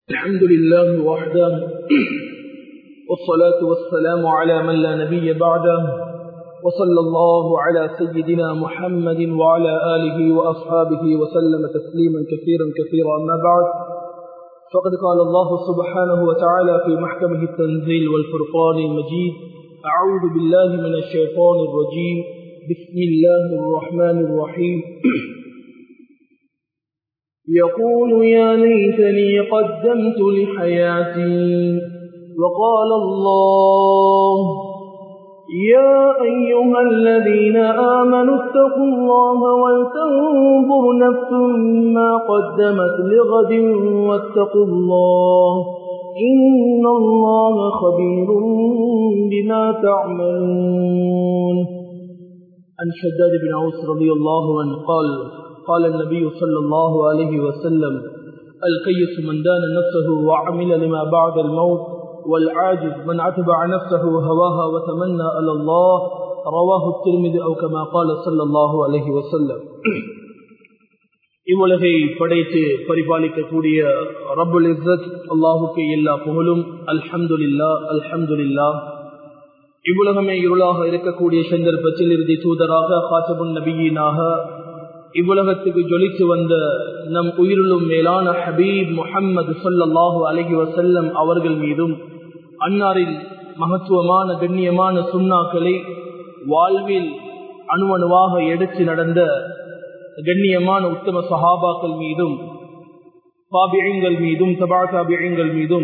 الحمد لله وحده والصلاة والسلام على من لا نبي بعده وصلى الله على سيدنا محمد وعلى آله وأصحابه وسلم تسليما كثيرا كثيرا أما بعد فقد قال الله سبحانه وتعالى في محكمه التنزيل والفرقان المجيد أعوذ بالله من الشيطان الرجيم بسم الله الرحمن الرحيم يقول يا ليتني قدمت لحياتي وقال الله يا أيها الذين آمنوا اتقوا الله ولتنظر نفس ما قدمت لغد واتقوا الله إن الله خبير بما تعملون عن شداد بن عوس رضي الله عنه قال قال النبي صلى الله عليه وسلم القيس من دان نفسه وعمل لما بعد الموت والعاجز من اتبع نفسه هواها وتمنى على الله رواه الترمذي او كما قال صلى الله عليه وسلم இவ்வுலகை படைத்து பரிபாலிக்கக்கூடிய ரப்புல் இஸ்ஸத் அல்லாஹுக்கு எல்லா புகழும் அல்ஹம்துலில்லா அல்ஹம்துலில்லா இவ்வுலகமே இருளாக இருக்கக்கூடிய சந்தர்ப்பத்தில் இறுதி தூதராக காசபுன் நபியினாக இவ்வுலகத்துக்கு ஜொலித்து வந்த நம் உயிரிலும் மேலான ஹபீப் முஹம்மது சொல்லல்லாஹு அலஹி வசல்லம் அவர்கள் மீதும் அன்னாரின் மகத்துவமான கண்ணியமான சுண்ணாக்களை வாழ்வில் அணுவணுவாக எடுத்து நடந்த கண்ணியமான உத்தம சஹாபாக்கள் மீதும் பாபியங்கள் மீதும் தபா தாபியங்கள் மீதும்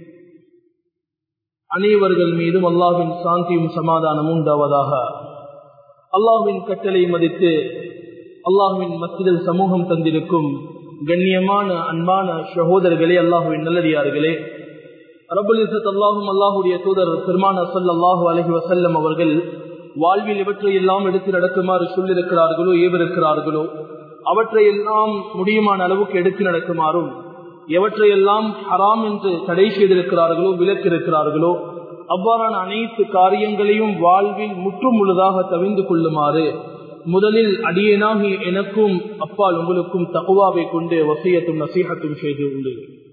அனைவர்கள் மீதும் அல்லாவின் சாந்தியும் சமாதானமும் உண்டாவதாக அல்லாஹுவின் கட்டளை மதித்து அல்லாஹுவின் மத்தியில் சமூகம் தந்திருக்கும் கண்ணியமான அன்பான சகோதரர்களே அல்லாஹுவின் நல்லடியார்களே ரபுல் இசத் அல்லாஹும் அல்லாஹுடைய தூதர் பெருமான சல் அல்லாஹு அலஹி வசல்லம் அவர்கள் வாழ்வில் இவற்றை எல்லாம் எடுத்து நடக்குமாறு சொல்லிருக்கிறார்களோ ஏவிருக்கிறார்களோ அவற்றை எல்லாம் முடியுமான அளவுக்கு எடுத்து நடக்குமாறும் எவற்றையெல்லாம் ஹராம் என்று தடை செய்திருக்கிறார்களோ விலக்கிருக்கிறார்களோ அவ்வாறான அனைத்து காரியங்களையும் வாழ்வில் முற்று முழுதாக தவிந்து கொள்ளுமாறு முதலில் அடியனாகி எனக்கும் அப்பால் உங்களுக்கும் தகுவாவை கொண்டு வசியத்தும் நசீகத்தும் செய்து உண்டு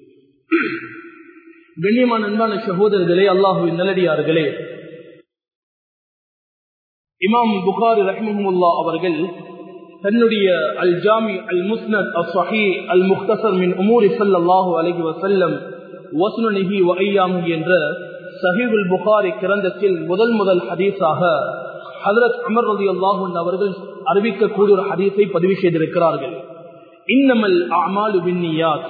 கண்ணியமான அன்பான சகோதரர்களே அல்லாஹுவின் நல்லடியார்களே இமாம் புகாரி ரஹ்மஹமுல்லா அவர்கள் தன்னுடைய அல் ஜாமி அல் முஸ்னத் அல் சஹி அல் முக்தசர் மின் உமூரி சல்லாஹூ அலஹி வசல்லம் வசுனிஹி வகையாமி என்ற சஹீபுல் புகாரி கிரந்தத்தில் முதல் முதல் ஹதீஸாக ஹதரத் அமர் ரதி அல்லாஹூன் அவர்கள் அறிவிக்கக்கூடிய ஒரு ஹதீஸை பதிவு செய்திருக்கிறார்கள் இன்னமல் அமாலு பின்னியாத்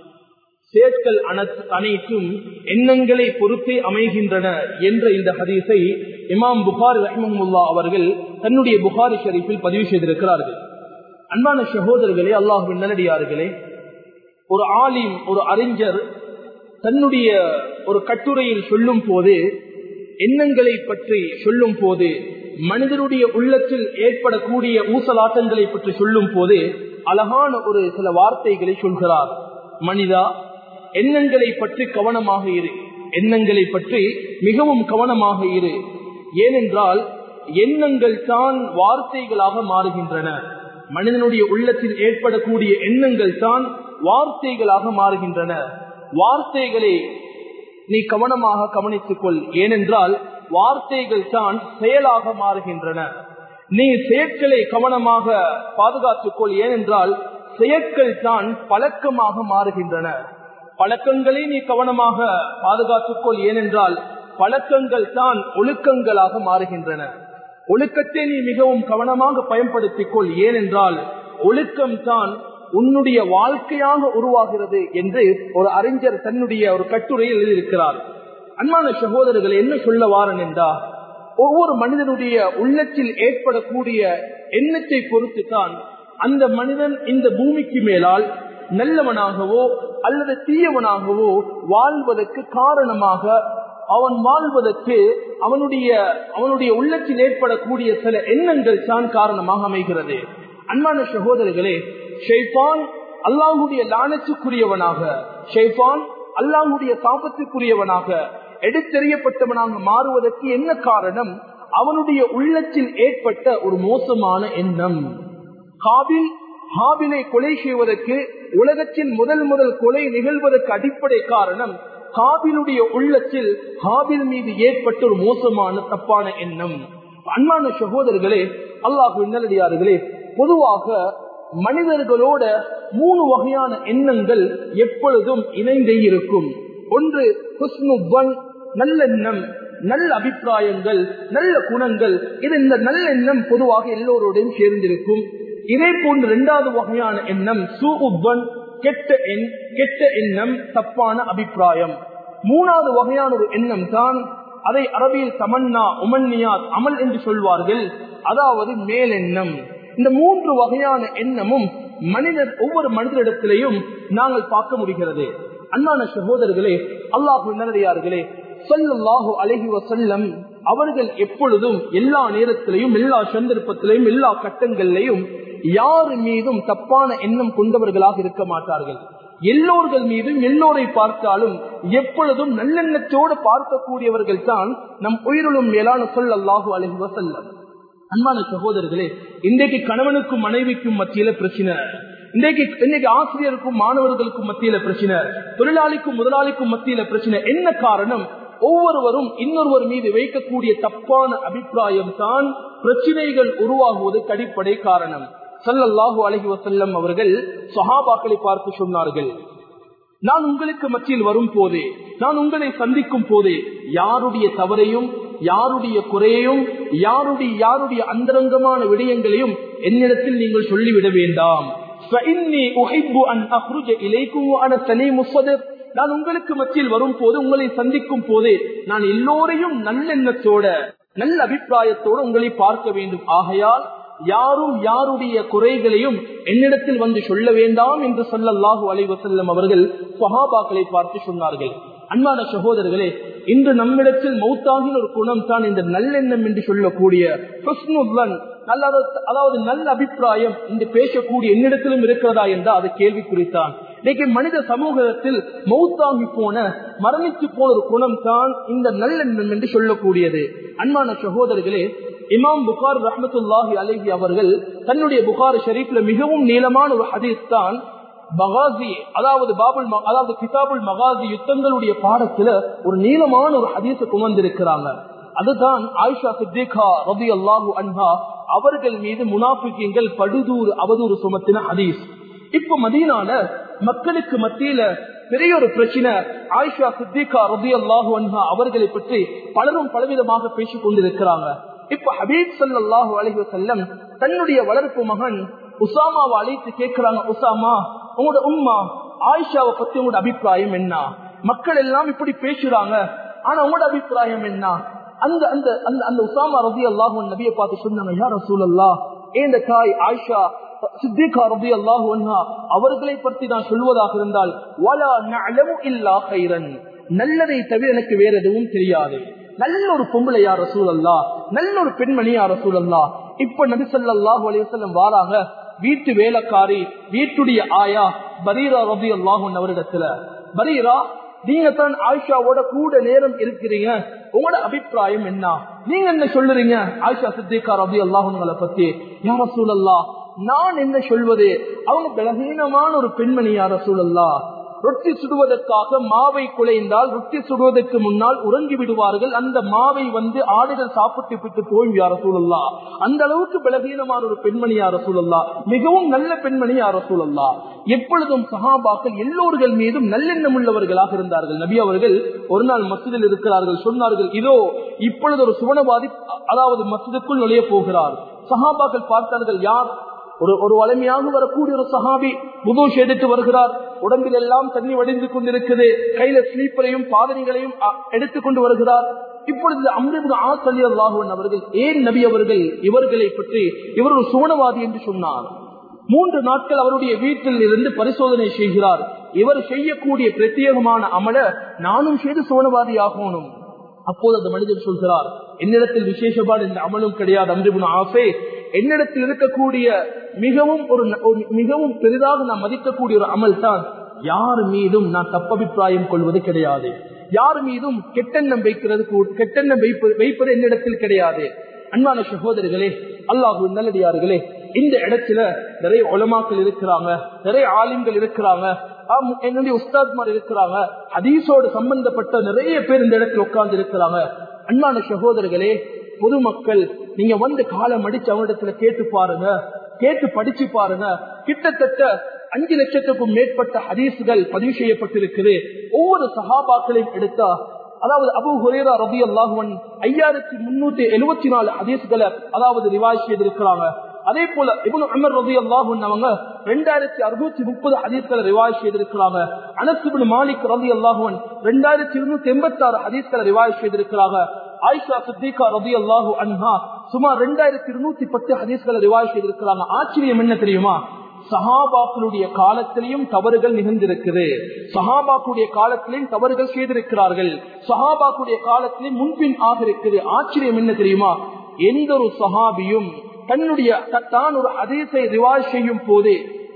செயற்கள் அனைத்தும் எண்ணங்களை பொறுத்தே அமைகின்றன என்ற இந்த ஹதீஸை இமாம் புகாரி ரஹ்மமுல்லா அவர்கள் தன்னுடைய புகாரி ஷரீஃபில் பதிவு செய்திருக்கிறார்கள் அன்பான சகோதரர்களே அல்லாஹுவின் நல்லடியார்களே ஒரு ஆலிம் ஒரு அறிஞர் தன்னுடைய ஒரு கட்டுரையில் சொல்லும் போது எண்ணங்களை பற்றி சொல்லும் போது மனிதனுடைய உள்ளத்தில் ஏற்படக்கூடிய ஊசலாட்டங்களை பற்றி சொல்லும் போது அழகான ஒரு சில வார்த்தைகளை சொல்கிறார் மனிதா எண்ணங்களை பற்றி கவனமாக இரு எண்ணங்களை பற்றி மிகவும் கவனமாக இரு ஏனென்றால் எண்ணங்கள் தான் வார்த்தைகளாக மாறுகின்றன மனிதனுடைய உள்ளத்தில் ஏற்படக்கூடிய எண்ணங்கள் தான் வார்த்தைகளாக மாறுகின்றன வார்த்தைகளை நீ கவனமாக கவனித்துக் கொள் ஏனென்றால் வார்த்தைகள் தான் செயலாக மாறுகின்றன நீ செயற்களை கவனமாக பாதுகாத்துக் கொள் ஏனென்றால் செயற்கள் தான் பழக்கமாக மாறுகின்றன பழக்கங்களை நீ கவனமாக பாதுகாத்துக் கொள் ஏனென்றால் பழக்கங்கள் தான் ஒழுக்கங்களாக மாறுகின்றன ஒழுக்கத்தை நீ மிகவும் கவனமாக பயன்படுத்திக் கொள் ஏனென்றால் ஒழுக்கம் தான் உன்னுடைய வாழ்க்கையாக உருவாகிறது என்று ஒரு அறிஞர் தன்னுடைய ஒரு கட்டுரையில் எழுதியிருக்கிறார் அன்பான சகோதரர்கள் என்ன சொல்ல வாரன் என்றா ஒவ்வொரு மனிதனுடைய உள்ளத்தில் ஏற்படக்கூடிய எண்ணத்தை பொறுத்து தான் அந்த மனிதன் இந்த பூமிக்கு மேலால் நல்லவனாகவோ அல்லது தீயவனாகவோ வாழ்வதற்கு காரணமாக அவன் வாழ்வதற்கு அவனுடைய அவனுடைய உள்ளத்தில் ஏற்படக்கூடிய சில எண்ணங்கள் தான் காரணமாக அமைகிறது அன்பான சகோதரர்களே ஷெய்பான் அல்லாஹுடைய லானத்துக்குரியவனாக ஷெய்பான் அல்லாஹுடைய சாபத்துக்குரியவனாக எடுத்தெறியப்பட்டவனாக மாறுவதற்கு என்ன காரணம் அவனுடைய உள்ளத்தில் ஏற்பட்ட ஒரு மோசமான எண்ணம் காபில் ஹாபிலை கொலை செய்வதற்கு உலகத்தின் முதல் முதல் கொலை நிகழ்வதற்கு அடிப்படை காரணம் ஹாபிலுடைய உள்ளத்தில் ஹாபில் மீது ஏற்பட்ட ஒரு மோசமான தப்பான எண்ணம் அன்பான சகோதரர்களே அல்லாஹு நல்லடியார்களே பொதுவாக மனிதர்களோட மூணு வகையான எண்ணங்கள் எப்பொழுதும் இணைந்தே இருக்கும் ஒன்று ஹுஸ்னுவன் நல்லெண்ணம் நல்ல அபிப்பிராயங்கள் நல்ல குணங்கள் இது இந்த நல்லெண்ணம் பொதுவாக எல்லோரோடையும் சேர்ந்திருக்கும் இதே போன்று இரண்டாவது வகையான எண்ணம் சூஉவன் கெட்ட எண் கெட்ட எண்ணம் தப்பான அபிப்பிராயம் மூணாவது வகையான ஒரு எண்ணம் தான் அதை அரபியில் தமன்னா உமன்னியாத் அமல் என்று சொல்வார்கள் அதாவது மேலெண்ணம் இந்த மூன்று வகையான எண்ணமும் மனிதர் ஒவ்வொரு மனிதரிடத்திலையும் நாங்கள் பார்க்க முடிகிறது அன்பான சகோதரர்களே அல்லாஹு நல்லடியார்களே சொல்லல்லாஹு அழகி வசல்லம் அவர்கள் எப்பொழுதும் எல்லா நேரத்திலையும் எல்லா சந்தர்ப்பத்திலையும் எல்லா கட்டங்களிலையும் யார் மீதும் தப்பான எண்ணம் கொண்டவர்களாக இருக்க மாட்டார்கள் எல்லோர்கள் மீதும் எல்லோரை பார்த்தாலும் எப்பொழுதும் நல்லெண்ணத்தோடு பார்க்கக்கூடியவர்கள் தான் நம் உயிரிலும் மேலான சொல் அல்லாஹு அலஹி வசல்லம் அன்பான சகோதரர்களே இன்றைக்கு கணவனுக்கும் மனைவிக்கும் மத்தியில பிரச்சனை இன்றைக்கு இன்னைக்கு ஆசிரியருக்கும் மாணவர்களுக்கும் மத்தியில பிரச்சனை தொழிலாளிக்கும் முதலாளிக்கும் மத்தியில பிரச்சனை என்ன காரணம் ஒவ்வொருவரும் இன்னொருவர் மீது வைக்கக்கூடிய தப்பான அபிப்பிராயம் தான் பிரச்சனைகள் உருவாகுவதற்கு அடிப்படை காரணம் சல்லல்லாஹு அலஹி வசல்லம் அவர்கள் சஹாபாக்களை பார்த்து சொன்னார்கள் நான் உங்களுக்கு மத்தியில் வரும் போதே நான் உங்களை சந்திக்கும் போதே யாருடைய தவறையும் யாருடைய குறையையும் யாருடைய யாருடைய அந்தரங்கமான விடயங்களையும் என்னிடத்தில் நீங்கள் சொல்லிவிட வேண்டாம் நான் உங்களுக்கு மத்தியில் வரும் போது உங்களை சந்திக்கும் போதே நான் எல்லோரையும் நல்லெண்ணத்தோட நல்ல அபிப்பிராயத்தோடு உங்களை பார்க்க வேண்டும் ஆகையால் யாரும் யாருடைய குறைகளையும் என்னிடத்தில் வந்து சொல்ல வேண்டாம் என்று சொல்லல்லாஹு அலைவசல்லம் அவர்கள் சஹாபாக்களை பார்த்து சொன்னார்கள் அன்பான சகோதரர்களே இன்று நம்மிடத்தில் மௌத்தாகின் ஒரு குணம் தான் இந்த நல்லெண்ணம் என்று சொல்லக்கூடிய அதாவது நல்ல அபிப்பிராயம் இந்த பேசக்கூடிய என்னிடத்திலும் இருக்கிறதா என்றால் அது கேள்வி குறித்தான் இன்னைக்கு மனித சமூகத்தில் மௌத்தாகி போன மரணித்து போன ஒரு குணம் தான் இந்த நல்லெண்ணம் என்று சொல்லக்கூடியது அன்பான சகோதரர்களே இமாம் புகார் ரஹமத்துல்லாஹி அலஹி அவர்கள் தன்னுடைய புகார் ஷரீப்ல மிகவும் நீளமான ஒரு ஹதீஸ் தான் மகாசி அதாவது பாபுல் அதாவது கிதாபுல் மகாசி யுத்தங்களுடைய பாடத்துல ஒரு நீளமான ஒரு ஹதீஸ கொண்டு வந்திருக்கிறாங்க அதுதான் ஆயிஷா சித்திகா ரபி அல்லாஹு அன்ஹா அவர்கள் மீது முனாபிக்கங்கள் படுதூர் அவதூறு சுமத்தின ஹதீஸ் இப்ப மதீனால மக்களுக்கு மத்தியில பெரிய ஒரு பிரச்சனை ஆயிஷா சித்திகா ரபி அல்லாஹு அன்ஹா அவர்களை பற்றி பலரும் பலவிதமாக பேசிக் கொண்டிருக்கிறாங்க இப்ப ஹபீப் சல்லாஹூ அலஹி செல்லம் தன்னுடைய வளர்ப்பு மகன் உசாமாவை அழைத்து கேட்கிறாங்க உசாமா உங்களோட உம்மா ஆயிஷாவை பத்தி உங்களோட அபிப்பிராயம் என்ன மக்கள் எல்லாம் இப்படி பேசுறாங்க ஆனா உங்களோட அபிப்பிராயம் என்ன அந்த அந்த அந்த அந்த உசாமா ரபி அல்லாஹ் நபியை பார்த்து சொன்னாங்க யார் ரசூல் அல்லா ஏந்த தாய் ஆயிஷா சித்திகா ரபி அல்லாஹு அவர்களை பற்றி நான் சொல்வதாக இருந்தால் நல்லதை தவிர எனக்கு வேற எதுவும் தெரியாது நல்ல ஒரு பொம்பளை யார் ரசூல் அல்லா நல்ல ஒரு பெண்மணி யார் ரசூல் அல்லா இப்ப நபிசல்லாஹு அலிவசல்லம் வாராங்க வீட்டு வேலைக்காரி வீட்டுடைய ஆயா பரீரா ரபி அல்லாஹன் அவரிடத்துல பரீரா நீங்க தான் ஆயிஷாவோட கூட நேரம் இருக்கிறீங்க உங்களோட அபிப்பிராயம் என்ன நீங்க என்ன சொல்லுறீங்க ஆயிஷா சித்திகா ரபி அல்லாஹுங்களை பத்தி யார சூழல்லா நான் என்ன சொல்வது அவங்க பலகீனமான ஒரு பெண்மணி யார சூழல்லா ரொட்டி சுடுவதற்காக மாவை குலைந்தால் ரொட்டி சுடுவதற்கு முன்னால் உறங்கி விடுவார்கள் அந்த மாவை வந்து ஆடுகள் சாப்பிட்டு விட்டு போய் யார சூழல்லா அந்த அளவுக்கு பலகீனமான ஒரு பெண்மணி யார சூழல்லா மிகவும் நல்ல பெண்மணி யார சூழல்லா எப்பொழுதும் சஹாபாக்கள் எல்லோர்கள் மீதும் நல்லெண்ணம் உள்ளவர்களாக இருந்தார்கள் நபி அவர்கள் ஒரு நாள் மசிதில் இருக்கிறார்கள் சொன்னார்கள் இதோ இப்பொழுது ஒரு சுவனவாதி அதாவது மசிதுக்குள் நுழைய போகிறார் சஹாபாக்கள் பார்த்தார்கள் யார் ஒரு ஒரு வளமையாக வரக்கூடிய ஒரு சஹாபி புது எடுத்து வருகிறார் உடம்பில் எல்லாம் தண்ணி வடிந்து கொண்டிருக்குது கையில ஸ்லீப்பரையும் பாதனைகளையும் எடுத்துக்கொண்டு வருகிறார் இப்பொழுது அம்ரிபு ஆசலி அல்லாஹுவன் அவர்கள் ஏன் நபி அவர்கள் இவர்களை பற்றி இவர் ஒரு சுவனவாதி என்று சொன்னார் மூன்று நாட்கள் அவருடைய வீட்டில் இருந்து பரிசோதனை செய்கிறார் இவர் செய்யக்கூடிய பிரத்யேகமான அமல நானும் செய்து சுவனவாதி ஆகணும் அப்போது அந்த மனிதர் சொல்கிறார் என்னிடத்தில் விசேஷபாடு இந்த அமலும் கிடையாது அம்ரிபுன் ஆசே என்னிடத்தில் இருக்கக்கூடிய மிகவும் ஒரு மிகவும் பெரிதாக நான் மதிக்கக்கூடிய ஒரு அமல் தான் யார் மீதும் நான் தப்பபிப்பிராயம் கொள்வது கிடையாது யார் மீதும் கெட்டெண்ணம் வைக்கிறது கெட்டெண்ணம் வைப்பது வைப்பது என்னிடத்தில் கிடையாது அன்பான சகோதரர்களே அல்லாஹு நல்லடியார்களே இந்த இடத்துல நிறைய உலமாக்கள் இருக்கிறாங்க நிறைய ஆலிம்கள் இருக்கிறாங்க ஆம், என்னுடைய உஸ்தாத்மார் இருக்கிறாங்க ஹதீஸோடு சம்பந்தப்பட்ட நிறைய பேர் இந்த இடத்துல உட்கார்ந்து இருக்கிறாங்க அன்பான சகோதரர்களே பொதுமக்கள் நீங்க வந்து காலம் அடிச்சு அவனிடத்துல கேட்டு பாருங்க கேட்டு படிச்சு பாருங்க கிட்டத்தட்ட அஞ்சு லட்சத்துக்கும் மேற்பட்ட ஹதீசுகள் பதிவு செய்யப்பட்டிருக்குது ஒவ்வொரு சஹாபாக்களையும் எடுத்தா அதாவது அபு ஹுரேரா ரபி அல்லாஹுவன் ஐயாயிரத்தி முன்னூத்தி எழுபத்தி நாலு ஹதீஸ்களை அதாவது ரிவாய் செய்திருக்கிறாங்க அதே போல இவனு அமர் ரபி அல்லாஹுன் அவங்க ரெண்டாயிரத்தி அறுநூத்தி முப்பது ஹதீஸ்களை ரிவாய் செய்திருக்கிறாங்க அனசுபின் மாலிக் ரபி அல்லாஹுவன் ரெண்டாயிரத்தி இருநூத்தி எண்பத்தி ஆறு ஹதீஸ்களை ரிவாய் செய்திருக்கிறாங்க ஆயிஷா சித்திகா ரபி அல்லாஹு அன்ஹா சுமார் ரெண்டாயிரத்தி இருநூத்தி பத்து ஹதீஸ்களை ரிவாய் செய்திருக்கிறாங்க ஆச்சரியம் என்ன தெரியுமா சஹாபாக்களுடைய காலத்திலையும் தவறுகள் நிகழ்ந்திருக்குது சஹாபாக்குடைய காலத்திலையும் தவறுகள் செய்திருக்கிறார்கள் சஹாபாக்குடைய காலத்திலையும் முன்பின் ஆக இருக்குது ஆச்சரியம் என்ன தெரியுமா எந்த ஒரு சஹாபியும் தன்னுடைய தான் ஒரு அதேசை ரிவாய் செய்யும் போது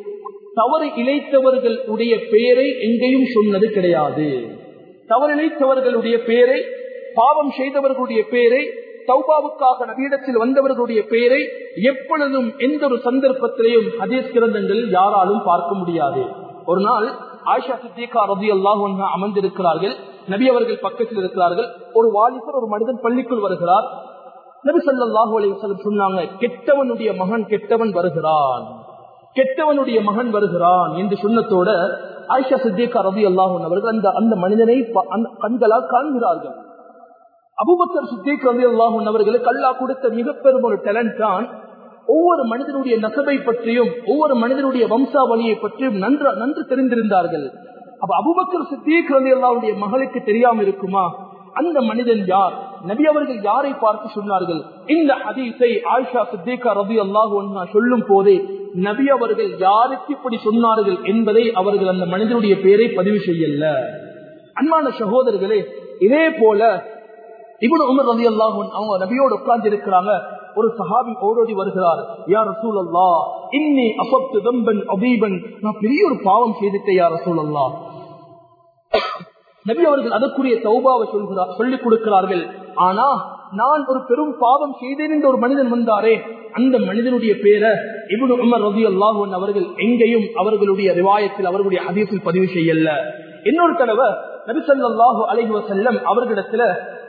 தவறு இழைத்தவர்களுடைய பெயரை எங்கேயும் சொன்னது கிடையாது தவறு இழைத்தவர்களுடைய பெயரை பாவம் செய்தவர்களுடைய பெயரை தௌபாவுக்காக நவீனத்தில் வந்தவர்களுடைய பெயரை எப்பொழுதும் எந்த ஒரு சந்தர்ப்பத்திலையும் ஹதீஸ் கிரந்தங்களில் யாராலும் பார்க்க முடியாது ஒரு நாள் ஆயிஷா சித்திகா ரபி அல்லாஹ் அமர்ந்திருக்கிறார்கள் நபி அவர்கள் பக்கத்தில் இருக்கிறார்கள் ஒரு வாலிபர் ஒரு மனிதன் பள்ளிக்குள் வருகிறார் நபி ஸல்லல்லாஹு அலைஹி வஸல்லம் சொன்னாங்க கெட்டவனுடைய மகன் கெட்டவன் வருகிறான் கெட்டவனுடைய மகன் வருகிறான் என்று சொன்னதோட ஆயிஷா சித்திகா ரபி அல்லாஹூன் அவர்கள் அந்த அந்த மனிதனை ப- அந்த கண்களால் காண்கிறார்கள் அபுபக்கர் சித்திக் ரவி அல்லாஹூன் அவர்களுக்கு அல்லாஹ் கொடுத்த மிக பெரும் ஒரு டேலண்ட் தான் ஒவ்வொரு மனிதனுடைய நசபை பற்றியும் ஒவ்வொரு மனிதனுடைய வம்சாவளியை பற்றியும் நன்று நன்று தெரிந்திருந்தார்கள் அப்ப அபுபக்கர் சித்திக் ரவி அல்லாவுடைய மகளுக்கு தெரியாம இருக்குமா அந்த மனிதன் யார் நபி அவர்கள் யாரை பார்த்து சொன்னார்கள் இந்த ஹதீஸை ஆயிஷா சித்திகா ரவி அல்லாஹு சொல்லும் போதே நபி அவர்கள் யாருக்கு இப்படி சொன்னார்கள் என்பதை அவர்கள் அந்த மனிதனுடைய பெயரை பதிவு செய்யல அன்பான சகோதரர்களே இதே போல இவனு உமர் ரதி அல்லாஹூன் அவங்க நபியோடு உட்கார்ந்து இருக்கிறாங்க ஒரு சஹாபி ஓடோடி வருகிறார் யார் ரசூல் அல்லா இன்னி அசப்து தம்பன் அபீபன் நான் பெரிய ஒரு பாவம் செய்துட்டேன் யார் ரசூல் அல்லா நபி அவர்கள் அதற்குரிய தௌபாவை சொல்கிறார் சொல்லிக் கொடுக்கிறார்கள் ஆனா நான் ஒரு பெரும் பாவம் செய்தேன் என்று ஒரு மனிதன் வந்தாரே அந்த மனிதனுடைய பேரை இவனு உமர் ரதி அல்லாஹூன் அவர்கள் எங்கேயும் அவர்களுடைய ரிவாயத்தில் அவர்களுடைய ஹதீஸில் பதிவு செய்யல இன்னொரு தடவை நபிசல்லாஹு அலைஹி வசல்லம் அவர்களிடத்துல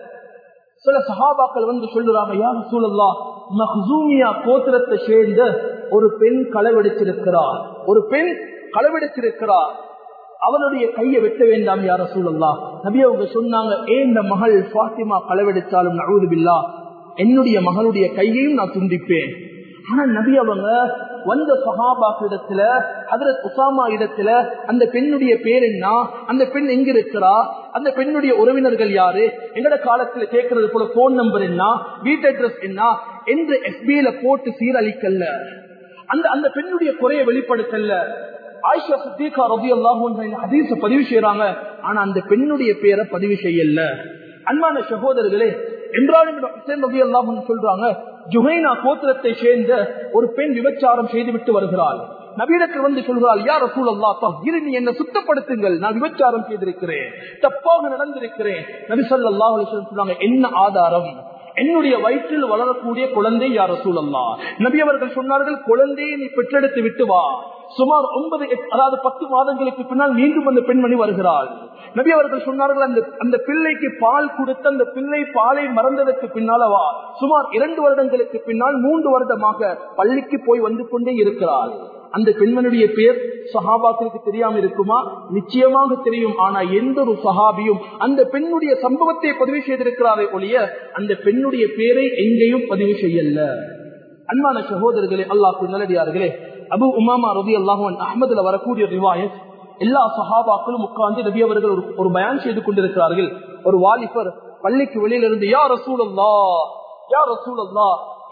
சில சஹாபாக்கள் வந்து சொல்லுறாங்க யார் சூழல்லா மஹூமியா கோத்திரத்தை சேர்ந்த ஒரு பெண் களவெடுத்திருக்கிறார் ஒரு பெண் களவெடுத்திருக்கிறார் அவனுடைய கையை வெட்ட வேண்டாம் யார சூழல்லா நபி அவங்க சொன்னாங்க ஏன் இந்த மகள் பாத்திமா களவெடுத்தாலும் நழுவுதுபில்லா என்னுடைய மகளுடைய கையையும் நான் துண்டிப்பேன் ஆனா நபி அவங்க வந்த சஹாபாக்கு இடத்துல ஹதரத் உசாமா இடத்துல அந்த பெண்ணுடைய பேர் என்ன அந்த பெண் எங்க இருக்கிறா அந்த பெண்ணுடைய உறவினர்கள் யாரு எங்கட காலத்துல கேட்கறது போல போன் நம்பர் என்ன வீட்டு அட்ரஸ் என்ன என்று எஸ்பிஐல போட்டு சீரழிக்கல்ல அந்த அந்த பெண்ணுடைய குறைய வெளிப்படுத்தல ஆயிஷா சித்திகா ரபி அல்லாஹ் ஹதீஸ பதிவு செய்யறாங்க ஆனா அந்த பெண்ணுடைய பேரை பதிவு செய்யல அன்பான சகோதரர்களே இப்ராஹிம் சொல்றாங்க ஜுஹைனா கோத்திரத்தை சேர்ந்த ஒரு பெண் விபச்சாரம் செய்துவிட்டு வருகிறாள் நபீடத்தில் வந்து சொல்கிறாள் யார் ரசூல் அல்லா இரு நீ என்ன சுத்தப்படுத்துங்கள் நான் விபச்சாரம் செய்திருக்கிறேன் தப்பாக நடந்திருக்கிறேன் நபி சொல்லா சொன்னாங்க என்ன ஆதாரம் என்னுடைய வயிற்றில் வளரக்கூடிய குழந்தை யார் ரசூல் அல்லா நபி அவர்கள் சொன்னார்கள் குழந்தையை நீ பெற்றெடுத்து விட்டு வா சுமார் ஒன்பது அதாவது பத்து மாதங்களுக்கு பின்னால் மீண்டும் அந்த பெண்மணி வருகிறாள் நபி அவர்கள் சொன்னார்கள் அந்த அந்த பிள்ளைக்கு பால் கொடுத்து அந்த பிள்ளை பாலை மறந்ததற்கு பின்னாலவா சுமார் இரண்டு வருடங்களுக்கு பின்னால் மூன்று வருடமாக பள்ளிக்கு போய் வந்து கொண்டே இருக்கிறாள் அந்த பெண்மனுடைய பேர் சஹாபாக்களுக்கு தெரியாம இருக்குமா நிச்சயமாக தெரியும் ஆனா எந்த ஒரு சஹாபியும் அந்த பெண்ணுடைய சம்பவத்தை பதிவு செய்திருக்கிறாரே ஒழிய அந்த பெண்ணுடைய பேரை எங்கேயும் பதிவு செய்யல அன்பான சகோதரர்களே அல்லாஹு நல்லடியார்களே அபு உமாமா ரபி அல்லாஹன் அஹமதுல வரக்கூடிய ரிவாயத் எல்லா சஹாபாக்களும் உட்கார்ந்து நபி அவர்கள் ஒரு ஒரு பயான் செய்து கொண்டிருக்கிறார்கள் ஒரு வாலிபர் பள்ளிக்கு வெளியிலிருந்து யார் ரசூல் அல்லா யார் ரசூல் அல்லா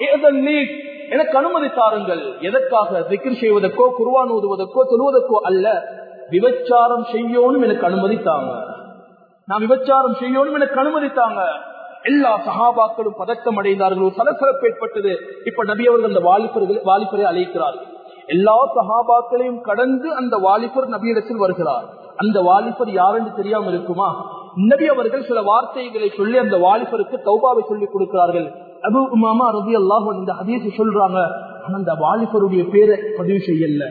எனக்கு அனுமதி தாருங்கள் எதற்காக திக்கிர் செய்வதற்கோ குருவான் ஓதுவதற்கோ சொல்வதற்கோ அல்ல விபச்சாரம் செய்யணும் எனக்கு அனுமதித்தாங்க நான் விபச்சாரம் செய்யணும் எனக்கு அனுமதித்தாங்க எல்லா சகாபாக்களும் பதக்கம் அடைந்தார்கள் சலசலப்பு ஏற்பட்டது இப்ப நபி அவர்கள் அந்த வாலிபர்கள் வாலிபரை அழைக்கிறார்கள் எல்லா சகாபாக்களையும் கடந்து அந்த வாலிபர் நபியிடத்தில் வருகிறார் அந்த வாலிபர் யாரென்று தெரியாம இருக்குமா நபி அவர்கள் சில வார்த்தைகளை சொல்லி அந்த வாலிபருக்கு தௌபாவை சொல்லி கொடுக்கிறார்கள் அபு உமாமா ரபி அல்லாஹ் இந்த ஹதீஸ் சொல்றாங்க ஆனா அந்த வாலிபருடைய பேரை பதிவு செய்யல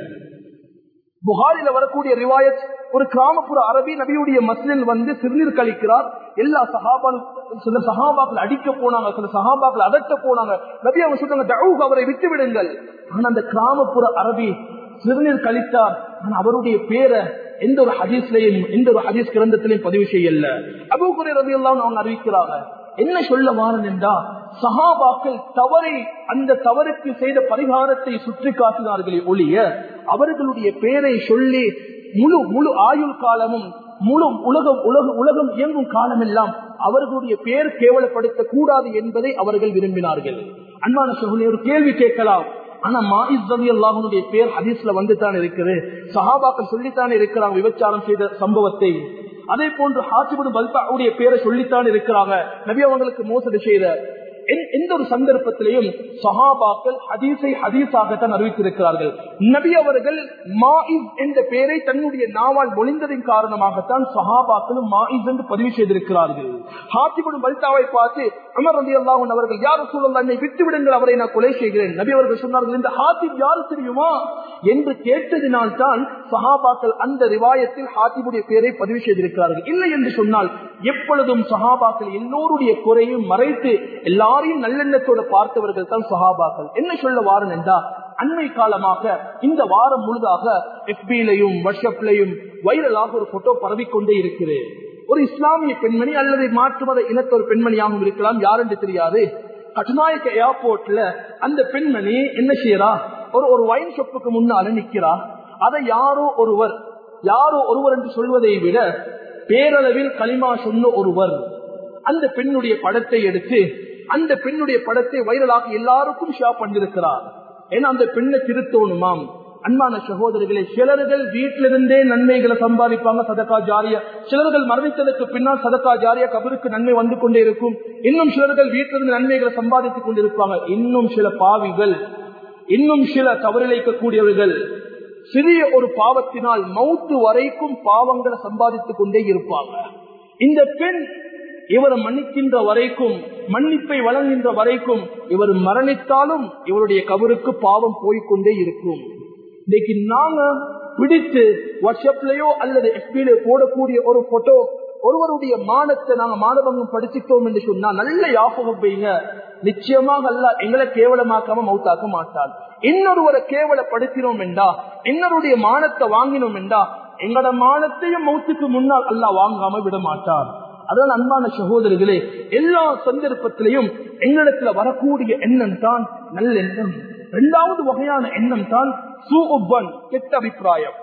புகாரில வரக்கூடிய ரிவாயத் ஒரு கிராமப்புற அரபி நபியுடைய மஸ்லில் வந்து சிறுநீர் கழிக்கிறார் எல்லா சகாபால் சில சகாபாக்கள் அடிக்க போனாங்க சில சகாபாக்கள் அதட்ட போனாங்க நபி அவங்க சொல்றாங்க தவுக் அவரை விட்டு விடுங்கள் ஆனா அந்த கிராமப்புற அரபி சிறுநீர் கழித்தார் ஆனா அவருடைய பேரை எந்த ஒரு ஹதீஸ்லையும் எந்த ஒரு ஹதீஸ் கிரந்தத்திலையும் பதிவு செய்யல அபூகுரை ரவி எல்லாம் அவங்க அறிவிக்கிறாங்க என்ன சொல்ல வாரன் என்றா சஹாபாக்கள் தவறை அந்த தவறுக்கு செய்த பரிகாரத்தை சுற்றி காட்டினார்களே ஒழிய அவர்களுடைய பெயரை சொல்லி முழு முழு ஆயுள் காலமும் முழு உலகம் உலக உலகம் இயங்கும் காலமெல்லாம் அவர்களுடைய பெயர் கேவலப்படுத்த கூடாது என்பதை அவர்கள் விரும்பினார்கள் அன்பான சகுனி ஒரு கேள்வி கேட்கலாம் ஆனா மாயிஸ் ரவி அல்லாஹனுடைய பேர் ஹதீஸ்ல வந்து தான் இருக்குது சஹாபாக்கள் சொல்லித்தான் இருக்கிறாங்க விபச்சாரம் செய்த சம்பவத்தை அதே போன்று ஹாசிபுடு பல்பாவுடைய பேரை சொல்லித்தான் இருக்கிறாங்க நபி அவங்களுக்கு மோசடி செய்த எந்த ஒரு சந்தர்ப்பத்திலையும் சஹாபாக்கள் ஹதீஸை ஹதீஸாகத்தான் அறிவித்திருக்கிறார்கள் நபி அவர்கள் மாயிஸ் என்ற பெயரை தன்னுடைய நாவால் மொழிந்ததின் காரணமாகத்தான் சஹாபாக்களும் மாயிஸ் என்று பதிவு செய்திருக்கிறார்கள் ஹாத்திபுடு பல்தாவை பார்த்து அமர் ரதி அல்லாஹன் அவர்கள் யார் சூழல் என்னை விட்டு விடுங்கள் அவரை நான் கொலை செய்கிறேன் நபி அவர்கள் சொன்னார்கள் இந்த ஹாத்திப் யாரு தெரியுமா என்று கேட்டதினால் தான் சஹாபாக்கள் அந்த ரிவாயத்தில் ஹாத்திபுடைய பெயரை பதிவு செய்திருக்கிறார்கள் இல்லை என்று சொன்னால் எப்பொழுதும் சஹாபாக்கள் எல்லோருடைய குறையும் மறைத்து எல்லாரையும் நல்லெண்ணத்தோட பார்த்தவர்கள் தான் சஹாபாக்கள் என்ன சொல்ல வாரன் என்றா அண்மை காலமாக இந்த வாரம் முழுதாக எஃபிலையும் வாட்ஸ்அப்லையும் வைரலாக ஒரு போட்டோ பரவிக்கொண்டே இருக்கிறது ஒரு இஸ்லாமிய பெண்மணி அல்லது மாற்று மத இனத்த ஒரு பெண்மணியாகவும் இருக்கலாம் யார் என்று தெரியாது கட்டுநாயக்க ஏர்போர்ட்ல அந்த பெண்மணி என்ன செய்யறா ஒரு ஒரு வைன் ஷாப்புக்கு முன்னால நிக்கிறா அதை யாரோ ஒருவர் யாரோ ஒருவர் என்று சொல்வதை விட பேரளவில் களிமா சொன்ன ஒருவர் அந்த பெண்ணுடைய படத்தை எடுத்து அந்த பெண்ணுடைய படத்தை வைரலாக எல்லாருக்கும் ஷேர் பண்ணிருக்கிறார் ஏன்னா அந்த பெண்ணை திருத்தோணுமாம் அன்பான சகோதரர்களே சிலர்கள் வீட்டிலிருந்தே நன்மைகளை சம்பாதிப்பாங்க சதக்கா ஜாரியா சிலர்கள் மரணித்ததற்கு பின்னால் சதக்கா ஜாரியா கபருக்கு நன்மை வந்து கொண்டே இருக்கும் இன்னும் சிலர்கள் வீட்டிலிருந்து நன்மைகளை சம்பாதித்துக் கொண்டிருப்பாங்க இன்னும் சில பாவிகள் இன்னும் சில தவறிழைக்கக்கூடியவர்கள் சிறிய ஒரு பாவத்தினால் மவுத்து வரைக்கும் பாவங்களை சம்பாதித்துக் கொண்டே இருப்பாங்க இந்த பெண் இவர் மன்னிக்கின்ற வரைக்கும் மன்னிப்பை வழங்குகின்ற வரைக்கும் இவர் மரணித்தாலும் இவருடைய கபருக்கு பாவம் போய்கொண்டே இருக்கும் இன்னைக்கு நாங்க பிடித்து வாட்ஸ்அப்லயோ அல்லது எஃபிலோ போடக்கூடிய ஒரு போட்டோ ஒருவருடைய மானத்தை நாங்க மானபங்கம் படிச்சுட்டோம் என்று சொன்னா நல்ல யாபகம் வைங்க நிச்சயமாக அல்ல எங்களை கேவலமாக்காம மௌத்தாக்க மாட்டார் இன்னொருவரை கேவலப்படுத்தினோம் என்றா இன்னொருடைய மானத்தை வாங்கினோம் என்றா எங்களோட மானத்தையும் மௌத்துக்கு முன்னால் அல்ல வாங்காம விட மாட்டார் அதான் அன்பான சகோதரர்களே எல்லா சந்தர்ப்பத்திலையும் எங்களிடத்துல வரக்கூடிய எண்ணம் தான் நல்லெண்ணம் இரண்டாவது வகையான எண்ணம் தான் சூபன் கெட்ட அபிப்பிராயம்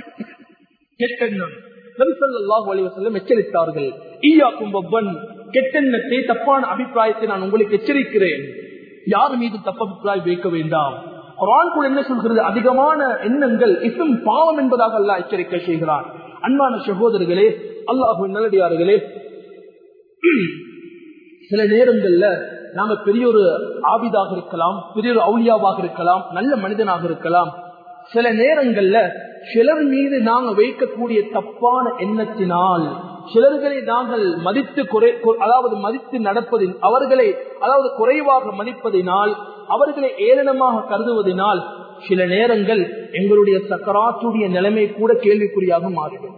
கெட்டெண்ணம் எச்சரித்தார்கள் ஈயாக்கும் பப்பன் கெட்டெண்ணத்தை தப்பான அபிப்பிராயத்தை நான் உங்களுக்கு எச்சரிக்கிறேன் யார் மீது தப்பு அபிப்பிராயம் வைக்க வேண்டாம் குரான் கூட என்ன சொல்கிறது அதிகமான எண்ணங்கள் இசும் பாவம் என்பதாக அல்ல எச்சரிக்கை செய்கிறான் அன்பான சகோதரர்களே அல்லாஹு நல்லடியார்களே சில நேரங்கள்ல நாங்க பெரிய ஒரு ஆபிதாக இருக்கலாம் பெரிய ஒரு அவுளியாவாக இருக்கலாம் நல்ல மனிதனாக இருக்கலாம் சில நேரங்கள்ல சிலர் மீது நாங்க வைக்கக்கூடிய தப்பான எண்ணத்தினால் சிலர்களை நாங்கள் மதித்து குறை அதாவது மதித்து நடப்பதின் அவர்களை அதாவது குறைவாக மதிப்பதினால் அவர்களை ஏளனமாக கருதுவதனால் சில நேரங்கள் எங்களுடைய சக்கராத்துடைய நிலைமை கூட கேள்விக்குறியாக மாறிவிடும்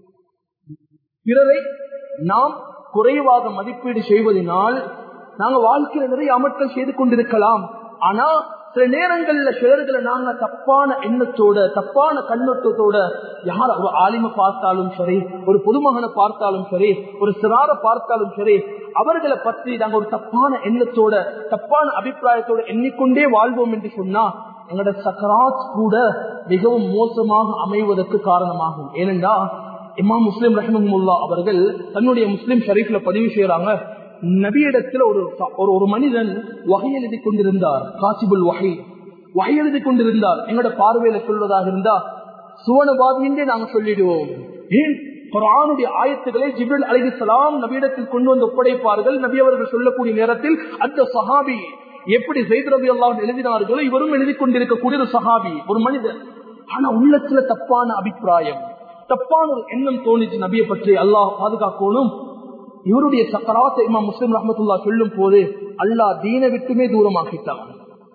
பிறரை நாம் குறைவாக மதிப்பீடு செய்வதனால் நாங்க வாழ்க்கையில நிறைய அமர்த்தல் செய்து கொண்டிருக்கலாம் ஆனா சில நேரங்கள்ல சிலர்களை நாங்க தப்பான எண்ணத்தோட தப்பான கண்ணோட்டத்தோட யார் ஒரு ஆலிம பார்த்தாலும் சரி ஒரு பொதுமகனை பார்த்தாலும் சரி ஒரு சிறார பார்த்தாலும் சரி அவர்களை பற்றி நாங்க ஒரு தப்பான எண்ணத்தோட தப்பான அபிப்பிராயத்தோட எண்ணிக்கொண்டே வாழ்வோம் என்று சொன்னா எங்களோட சக்கராத் கூட மிகவும் மோசமாக அமைவதற்கு காரணமாகும் ஏனென்றா இமாம் முஸ்லிம் ரஹமுல்லா அவர்கள் தன்னுடைய முஸ்லிம் ஷரீஃப்ல பதிவு செய்யறாங்க நபியிடத்தில் ஒரு ஒரு ஒரு மனிதன் வகை எழுதி கொண்டிருந்தார் காசிபுல் வகை வகை எழுதி கொண்டிருந்தார் எங்களோட பார்வையில சொல்வதாக இருந்தா சுவனபாதி என்றே நாங்க சொல்லிடுவோம் ஏன் குரானுடைய ஆயத்துக்களை ஜிபில் அலிசலாம் நபியிடத்தில் கொண்டு வந்து ஒப்படைப்பார்கள் நபி அவர்கள் சொல்லக்கூடிய நேரத்தில் அந்த சஹாபி எப்படி செய்து ரபி அல்லாஹ் எழுதினார்களோ இவரும் எழுதி கொண்டிருக்கக்கூடிய ஒரு சஹாபி ஒரு மனிதன் ஆனா உள்ளத்துல தப்பான அபிப்பிராயம் தப்பான ஒரு எண்ணம் தோணிச்சு நபியை பற்றி அல்லாஹ் பாதுகாக்கணும் இவருடைய சக்கராத்த இமா முஸ்லிம் ரஹமத்துல்லா சொல்லும் போது அல்லாஹ் தீனை விட்டுமே தூரமாக்கிட்டான்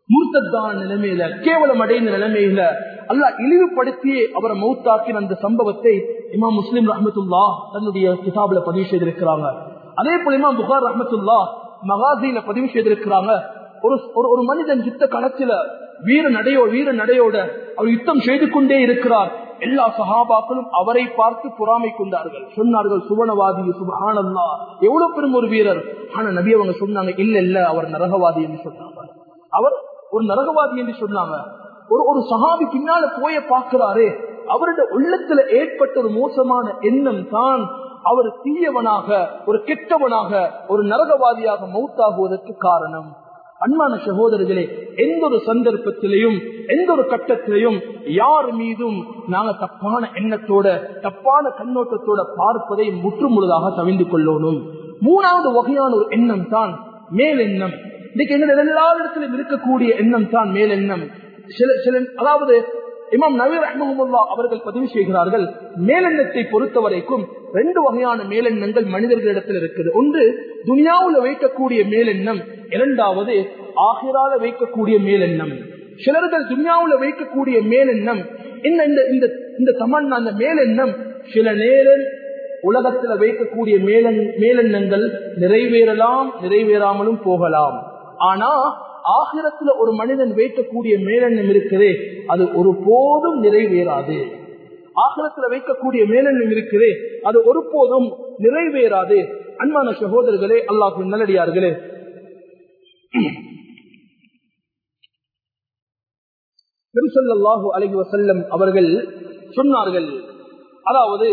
மூர்த்தத்தான நிலைமையில கேவலம் அடைந்த நிலைமையில அல்லாஹ் இழிவுபடுத்தியே அவரை மௌத்தாக்கின அந்த சம்பவத்தை இமாம் முஸ்லிம் ரஹமத்துல்லா தன்னுடைய கிதாபில பதிவு செய்திருக்கிறாங்க அதே போல இமாம் புகார் ரஹமத்துல்லா மகாசியில பதிவு செய்திருக்கிறாங்க ஒரு ஒரு- ஒரு மனிதன் யுத்த களத்துல வீர நடையோ வீர நடையோட அவர் யுத்தம் செய்து கொண்டே இருக்கிறார் எல்லா சஹாபாக்களும் அவரை பார்த்து பொறாமை கொண்டார்கள் சொன்னார்கள் சுவனவாதி சுபஹானல்லா எவ்வளவு பெரும் ஒரு வீரர் ஆனா நபி அவங்க சொன்னாங்க இல்ல இல்ல அவர் நரகவாதி என்று சொன்னாங்க அவர் ஒரு நரகவாதி என்று சொன்னாங்க ஒரு ஒரு சஹாபி பின்னால போய பார்க்கிறாரே அவருடைய உள்ளத்துல ஏற்பட்ட ஒரு மோசமான எண்ணம் தான் அவர் தீயவனாக ஒரு கெட்டவனாக ஒரு நரகவாதியாக மௌத்தாகுவதற்கு காரணம் அன்பான சகோதரர்களே எந்த ஒரு சந்தர்ப்பத்திலையும் எந்த ஒரு கட்டத்திலையும் யார் மீதும் நாங்க தப்பான எண்ணத்தோட தப்பான கண்ணோட்டத்தோட பார்ப்பதை முற்றுமுழுதாக தவிந்து கொள்ளணும் மூணாவது வகையான ஒரு எண்ணம் தான் மேலெண்ணம் இன்னைக்கு எங்க எல்லா இடத்திலும் இருக்கக்கூடிய எண்ணம் தான் மேலெண்ணம் சில சில அதாவது இமாம் நவீர் அஹமதுல்லா அவர்கள் பதிவு செய்கிறார்கள் மேலெண்ணத்தை பொறுத்த வரைக்கும் ரெண்டு வகையான மேலெண்ணங்கள் மனிதர்களிடத்தில் இருக்குது ஒன்று துனியாவுல வைக்கக்கூடிய மேலெண்ணம் இரண்டாவது ஆகிரால வைக்கக்கூடிய மேலெண்ணம் சிலர்கள் துனியாவுல வைக்கக்கூடிய மேலெண்ணம் இந்த இந்த இந்த இந்த தமன் அந்த மேலெண்ணம் சில நேரம் உலகத்துல வைக்கக்கூடிய மேலெண் மேலெண்ணங்கள் நிறைவேறலாம் நிறைவேறாமலும் போகலாம் ஆனா ஆகிரத்துல ஒரு மனிதன் வைக்கக்கூடிய மேலெண்ணம் இருக்குதே அது ஒரு போதும் நிறைவேறாது ஆகிரத்துல வைக்கக்கூடிய மேலெண்ணம் இருக்குதே அது ஒருபோதும் நிறைவேறாது அன்பான சகோதரர்களே அல்லாஹ் நல்லடியார்களே பெருசல்லாஹு அலஹி வசல்லம் அவர்கள் சொன்னார்கள் அதாவது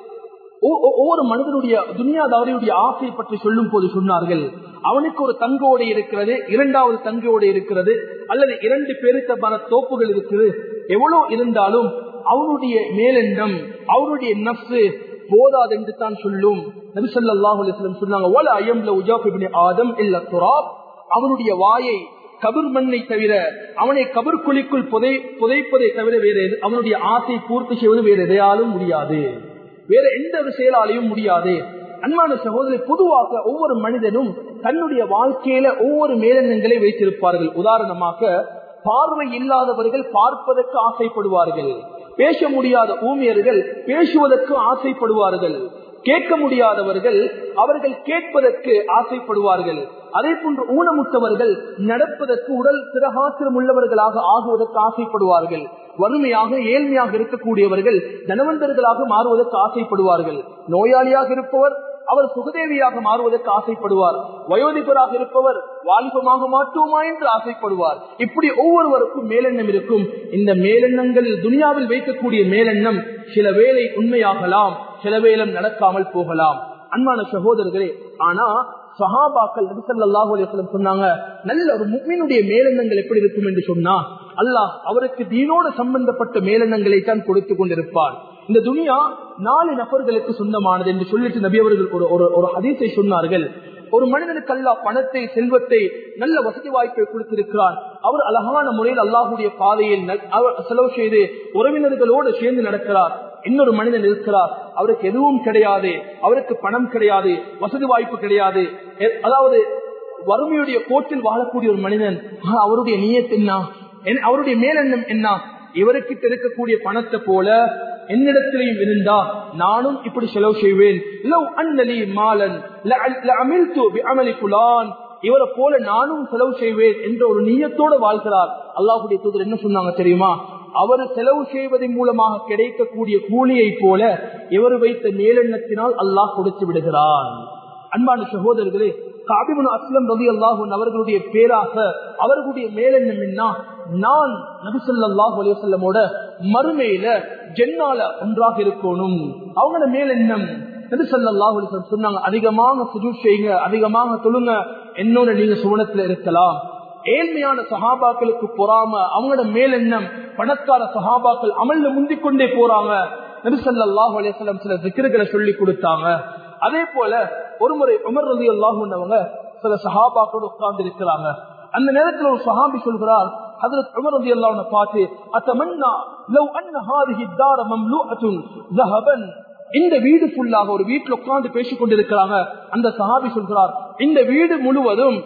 ஒ- ஒ- ஒவ்வொரு மனிதனுடைய துன்யாதாரியுடைய ஆசை பற்றி சொல்லும் போது சொன்னார்கள் அவனுக்கு ஒரு தங்கோடை இருக்கிறது இரண்டாவது தங்கோடை இருக்கிறது அல்லது இரண்டு பெருத்தமான தோப்புகள் இருக்குது எவ்வளவு இருந்தாலும் அவனுடைய மேலெண்ணம் அவனுடைய நப்சு போதாது என்று தான் சொல்லும் நபிசல்லாஹு அலிஸ்லம் சொன்னாங்க "வல அயம்ல உஜாப் இப்னு ஆதம் இல்ல துராப் அவனுடைய வாயை கபர் மண்ணை தவிர அவனை கபர் குழிக்குள் புதை புதைப்பதை தவிர வேற எது- அவனுடைய ஆசை பூர்த்தி செய்வது வேற எதையாலும் முடியாது வேற எந்த ஒரு செயலாலையும் முடியாது அன்பான சகோதரி பொதுவாக ஒவ்வொரு மனிதனும் தன்னுடைய வாழ்க்கையில ஒவ்வொரு மேலெண்ணங்களை வைத்திருப்பார்கள் உதாரணமாக பார்வை இல்லாதவர்கள் பார்ப்பதற்கு ஆசைப்படுவார்கள் பேச முடியாத ஊமியர்கள் பேசுவதற்கு ஆசைப்படுவார்கள் கேட்க முடியாதவர்கள் அவர்கள் கேட்பதற்கு ஆசைப்படுவார்கள் அதே போன்று ஊனமுற்றவர்கள் நடப்பதற்கு உடல் திரகாத்திரம் உள்ளவர்களாக ஆகுவதற்கு ஆசைப்படுவார்கள் வறுமையாக ஏழ்மையாக இருக்கக்கூடியவர்கள் தனவந்தர்களாக மாறுவதற்கு ஆசைப்படுவார்கள் நோயாளியாக இருப்பவர் அவர் சுகதேவியாக மாறுவதற்கு ஆசைப்படுவார் வயோதிபராக இருப்பவர் வாலிபமாக மாற்றுவோமா என்று ஆசைப்படுவார் இப்படி ஒவ்வொருவருக்கும் மேலெண்ணம் இருக்கும் இந்த மேலெண்ணங்கள் துனியாவில் வைக்கக்கூடிய மேலெண்ணம் சில வேளை உண்மையாகலாம் சில வேளை நடக்காமல் போகலாம் அன்பான சகோதரர்களே ஆனா சஹாபாக்கள் நபிசல்லாஹு அலிஸ்லம் சொன்னாங்க நல்ல ஒரு முக்மீனுடைய மேலெண்ணங்கள் எப்படி இருக்கும் என்று சொன்னா அல்லாஹ் அவருக்கு தீனோடு சம்பந்தப்பட்ட மேலெண்ணங்களை தான் கொடுத்து கொண்டிருப்பார் இந்த துனியா நாலு நபர்களுக்கு சொந்தமானது என்று சொல்லிட்டு நபி அவர்கள் ஒரு ஒரு ஒரு ஹதீஸை சொன்னார்கள் ஒரு மனிதனுக்கு அல்லாஹ் பணத்தை செல்வத்தை நல்ல வசதி வாய்ப்பை கொடுத்திருக்கிறார் அவர் அழகான முறையில் அல்லாஹுடைய பாதையில் நல்- அவர் செலவு செய்து உறவினர்களோடு சேர்ந்து நடக்கிறார் இன்னொரு மனிதன் இருக்கிறார் அவருக்கு எதுவும் கிடையாது அவருக்கு பணம் கிடையாது வசதி வாய்ப்பு கிடையாது எ- அதாவது வறுமையுடைய கோட்டில் வாழக்கூடிய ஒரு மனிதன் ஆனா, அவருடைய நீயத் என்ன என்- அவருடைய மேலெண்ணம் என்ன இவருக்கிட்ட இருக்கக்கூடிய பணத்தை போல என்னிடத்திலையும் இருந்தா நானும் இப்படி செலவு செய்வேன் லவ் அன்னலி மாலன் லஅல்- லஅமில்து பிஅமலி ஃபுலான். இவரை போல நானும் செலவு செய்வேன் என்ற ஒரு நீயத்தோட வாழ்கிறார் அல்லாஹுடைய தூதர் என்ன சொன்னாங்க தெரியுமா அவர் செலவு செய்வதன் மூலமாக கிடைக்கக்கூடிய கூலியை போல இவர் வைத்த மேலெண்ணத்தினால் அல்லாஹ் கொடுத்து விடுகிறான் அன்பான சகோதரர்களே காபிபுன் அஸ்லம் ரவி அல்லாஹூன் அவர்களுடைய பேராக அவர்களுடைய மேலெண்ணம் என்ன நான் நபிசல்லாஹு அலையமோட மறுமையில ஜென்னால ஒன்றாக இருக்கணும் அவங்களோட மேலெண்ணம் நபிசல்லாஹு அலையம் சொன்னாங்க அதிகமாக சுஜூட் செய்யுங்க அதிகமாக தொழுங்க என்னோட நீங்க சுவனத்துல இருக்கலாம் ஏழ்மையான சஹாபாக்களுக்கு பொறாம அவங்களோட மேலெண்ணம் பணக்கார சஹாபாக்கள் அமல்ல முந்திக் கொண்டே போறாங்க நபிசல்லாஹு அலையம் சில திக்கர்களை சொல்லி கொடுத்தாங்க அதே போல ஒரு முறை உமர் ரதி அல்லாஹுன்னவங்க சில சஹாபாக்களோடு உட்கார்ந்து இருக்கிறாங்க அந்த நேரத்தில் ஒரு சஹாபி சொல்கிறார் ஹதரத் உமர் ரதி அல்லாஹ்வை பார்த்து அத்தமன்னா லவ் அன்ன ஹாதிஹி தார மம்லூஅத்துன் ذهبا இந்த வீடு ஃபுல்லாக ஒரு வீட்டுல உட்கார்ந்து பேசிக் கொண்டிருக்கிறாங்க அந்த சஹாபி சொல்கிறார் இந்த வீடு முழுவதும்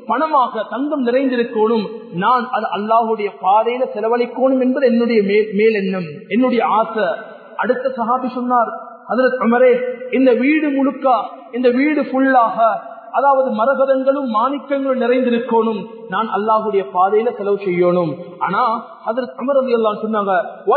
பணமாக தங்கம் நிறைந்திருக்கணும் நான் அது அல்லாஹுடைய பாதையில செலவழிக்கணும் என்பது என்னுடைய மேல் எண்ணம் என்னுடைய ஆசை அடுத்த சஹாபி சொன்னார் அதற்கு அமரே இந்த வீடு முழுக்க இந்த வீடு ஃபுல்லாக அதாவது மரகதங்களும் மாணிக்கங்களும் நிறைந்திருக்கணும் நான் அல்லாஹுடைய பாதையில செலவு செய்யணும் ஆனா அதற்கு அமரதி எல்லாம் சொன்னாங்க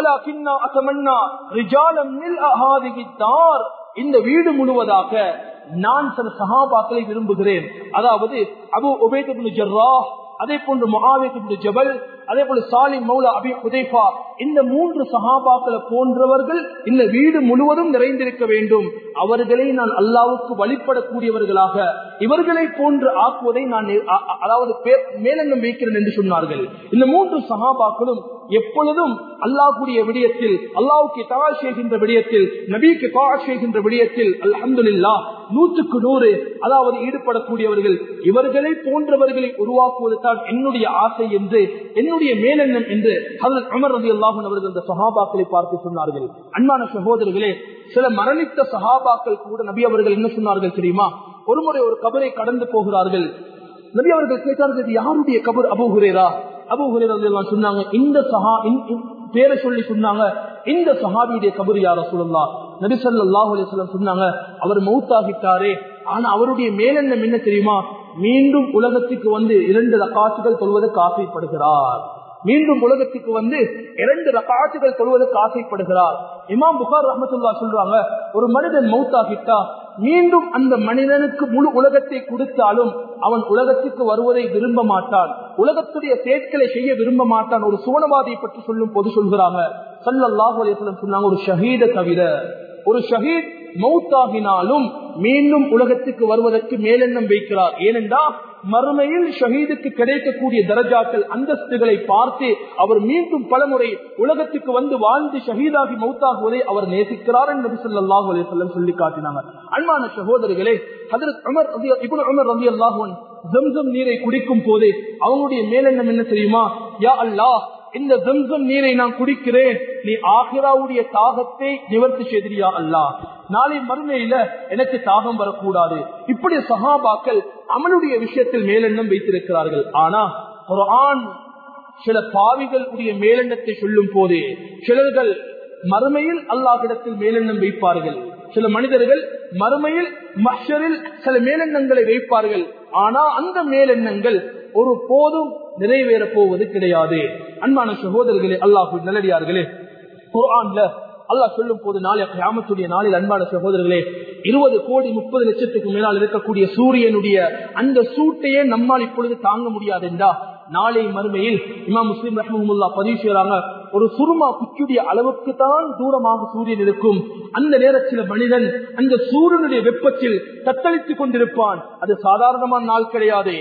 இந்த வீடு முழுவதாக நான் சில சகாபாக்களை விரும்புகிறேன் அதாவது அபு உபேத் ஜர்ரா அதே போன்று மகாவேத் ஜபல் அதே போல சாலிம் மௌலா அபி உதைஃபா இந்த மூன்று சகாபாக்களை போன்றவர்கள் இந்த வீடு முழுவதும் நிறைந்திருக்க வேண்டும் அவர்களை நான் அல்லாவுக்கு வழிபடக்கூடியவர்களாக இவர்களை போன்று ஆக்குவதை நான் அதாவது மேலெண்ணம் வைக்கிறேன் என்று சொன்னார்கள் இந்த மூன்று சகாபாக்களும் எப்பொழுதும் அல்லாஹுடைய விடயத்தில் அல்லாவுக்கு தவா செய்கின்ற விடயத்தில் நபிக்கு தவா செய்கின்ற விடயத்தில் அல்ஹம்துல்லா நூற்றுக்கு நூறு அதாவது ஈடுபடக்கூடியவர்கள் இவர்களை போன்றவர்களை உருவாக்குவது தான் என்னுடைய ஆசை என்று என்னுடைய மேலெண்ணம் என்று அமர் ரதி அல்லாஹன் அவர்கள் இந்த சஹாபாக்களை பார்த்து சொன்னார்கள் அன்பான சகோதரர்களே சில மரணித்த சஹாபாக்கள் கூட நபி அவர்கள் என்ன சொன்னார்கள் தெரியுமா ஒருமுறை ஒரு கபரை கடந்து போகிறார்கள் நபி அவர்கள் கேட்டார்கள் யாருடைய கபர் அபுகுரேரா அபுகுரேரா சொன்னாங்க இந்த சஹா பேரை சொல்லி சொன்னாங்க இந்த சஹாபியுடைய கபர் யார சொல்லலாம் நபி சொல்லாஹு அலிஸ்லாம் சொன்னாங்க அவர் மௌத்தாகிட்டாரே ஆனா அவருடைய மேலெண்ணம் என்ன தெரியுமா மீண்டும் உலகத்துக்கு வந்து இரண்டு ரக்காசுகள் தொழுவதற்கு ஆசைப்படுகிறார் மீண்டும் உலகத்துக்கு வந்து இரண்டு ரக்காசுகள் தொழுவதற்கு ஆசைப்படுகிறார் இமாம் புகார் ரஹமத்துல்லா சொல்றாங்க ஒரு மனிதன் மௌத்தாகிட்டா மீண்டும் அந்த மனிதனுக்கு முழு உலகத்தை கொடுத்தாலும் அவன் உலகத்துக்கு வருவதை விரும்ப மாட்டான் உலகத்துடைய சேர்க்கலை செய்ய விரும்ப மாட்டான் ஒரு சோனவாதியை பற்றி சொல்லும் போது சொல்கிறாங்க சல்லாஹூ அலிஸ்லம் சொன்னாங்க ஒரு ஷஹீத தவிர ஒரு ஷஹீத் மௌத்தாகினாலும் மீண்டும் உலகத்துக்கு வருவதற்கு மேலெண்ணம் வைக்கிறார் ஏனென்றால் மறுமையில் ஷஹீதுக்கு கிடைக்கக்கூடிய தரஜாக்கள் அந்தஸ்துகளை பார்த்து அவர் மீண்டும் பலமுறை உலகத்துக்கு வந்து வாழ்ந்து ஷஹீதாகி மௌத்தாகுவதை அவர் நேசிக்கிறார் என்று சொல்லாஹு அலையம் சொல்லி காட்டினாங்க அன்பான சகோதரர்களே ஹதரத் அமர் இபுல் அமர் ரவி அல்லாஹன் ஜம்சம் நீரை குடிக்கும் போது அவங்களுடைய மேலெண்ணம் என்ன தெரியுமா யா அல்லாஹ் இந்த ஜம்சம் நீரை நான் குடிக்கிறேன் நீ ஆஹிராவுடைய தாகத்தை நிவர்த்தி செய்தியா அல்லா நாளை மறுமையில எனக்கு தாகம் வரக்கூடாது இப்படி சகாபாக்கள் அமலுடைய விஷயத்தில் மேலெண்ணம் வைத்திருக்கிறார்கள் ஆனா ஒரு ஆண் சில பாவிகள் உடைய மேலெண்ணத்தை சொல்லும் போதே சிலர்கள் மறுமையில் அல்லாஹிடத்தில் மேலெண்ணம் வைப்பார்கள் சில மனிதர்கள் மறுமையில் மஷரில் சில மேலெண்ணங்களை வைப்பார்கள் ஆனா அந்த மேலெண்ணங்கள் ஒரு போதும் நிறைவேற போவது கிடையாது அன்பான சகோதரர்களே அல்லாஹு நல்லடியார்களே குரான்ல அல்லாஹ் சொல்லும் போது நாளை கிராமத்துடைய நாளில் அன்பான சகோதரர்களே இருபது கோடி முப்பது லட்சத்துக்கு மேலால் இருக்கக்கூடிய சூரியனுடைய அந்த சூட்டையே நம்மால் இப்பொழுது தாங்க முடியாது என்றா நாளை மறுமையில் இமாம் முஸ்லீம் ரஹமுல்லா பதிவு செய்யறாங்க ஒரு சுருமா குச்சியுடைய அளவுக்கு தான் தூரமாக சூரியன் இருக்கும் அந்த நேரத்தில் மனிதன் அந்த சூரியனுடைய வெப்பத்தில் தத்தளித்துக் கொண்டிருப்பான் அது சாதாரணமான நாள் கிடையாது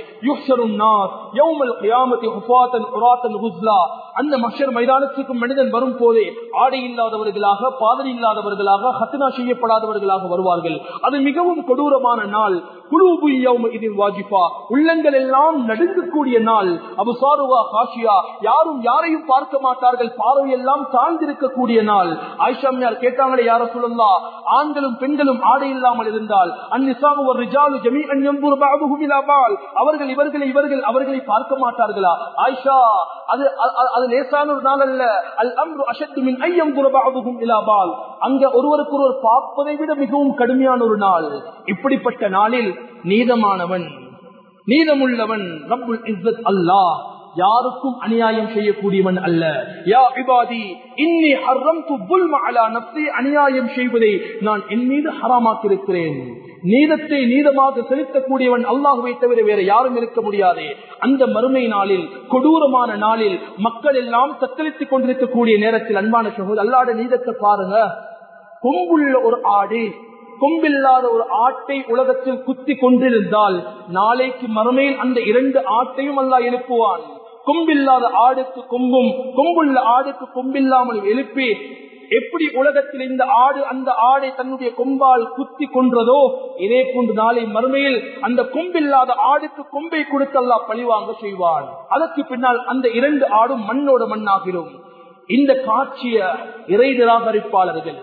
அந்த மஷர் மைதானத்துக்கு மனிதன் வரும் போதே ஆடை இல்லாதவர்களாக பாதனை இல்லாதவர்களாக ஹத்தனா செய்யப்படாதவர்களாக வருவார்கள் அது மிகவும் கொடூரமான நாள் குழுபு இதில் வாஜிபா உள்ளங்கள் எல்லாம் நடுங்கக்கூடிய நாள் அபுசாருவா காஷியா யாரும் யாரையும் பார்க்க மாட்டார்கள் பார்வை எல்லாம் தாழ்ந்திருக்கக்கூடிய நாள் ஆயிஷாமியார் கேட்டாங்களே யார சொல்லலா ஆண்களும் பெண்களும் ஆடை இல்லாமல் இருந்தால் அந்நிசாமு ஒரு ரிஜாலு ஜமீ அந்நம்புபால் அவர்கள் இவர்களை இவர்கள் அவர்களை பார்க்க மாட்டார்களா ஆயிஷா அது அது லேசான ஒரு நாள் அல்ல அல் அம்ரு அஷத்து மின் ஐயம் குரபாபுகும் இலாபால் அங்க ஒருவருக்கு ஒருவர் பார்ப்பதை விட மிகவும் கடுமையான ஒரு நாள் இப்படிப்பட்ட நாளில் நீதமானவன் நீதமுள்ளவன் ரப்புல் இஸ்ஸத் அல்லாஹ் யாருக்கும் அநியாயம் செய்யக்கூடியவன் அல்ல யா இபாதி இன்னி ஹர்ரம்து புல்ம அலா நப்சி அநியாயம் செய்வதை நான் என் மீது ஹராமாக்கியிருக்கிறேன் நீதத்தை நீதமாக செலுத்தக்கூடியவன் அல்லாஹுவை தவிர வேற யாரும் இருக்க முடியாது அந்த மறுமை நாளில் கொடூரமான நாளில் மக்கள் எல்லாம் தத்தளித்துக் கொண்டிருக்கக்கூடிய நேரத்தில் அன்பான சகோதரர் அல்லாட நீதத்தை பாருங்க கொம்புள்ள ஒரு ஆடு கொம்பில்லாத ஒரு ஆட்டை உலகத்தில் குத்தி கொண்டிருந்தால் நாளைக்கு மறுமையில் அந்த இரண்டு ஆட்டையும் அல்லா எழுப்புவான் கொம்பில்லாத ஆடுக்கு கொம்பும் கொம்புள்ள ஆடுக்கு கொம்பில்லாமல் எழுப்பி எப்படி உலகத்தில் இந்த ஆடு அந்த ஆடை தன்னுடைய கொம்பால் குத்தி கொன்றதோ இதே போன்று நாளை மறுமையில் அந்த கொம்பில்லாத ஆடுக்கு கொம்பை கொடுத்தல்லா பழிவாங்க செய்வான் அதற்கு பின்னால் அந்த இரண்டு ஆடும் மண்ணோட மண்ணாகிறோம் இந்த காட்சிய இறை நிராகரிப்பாளர்கள்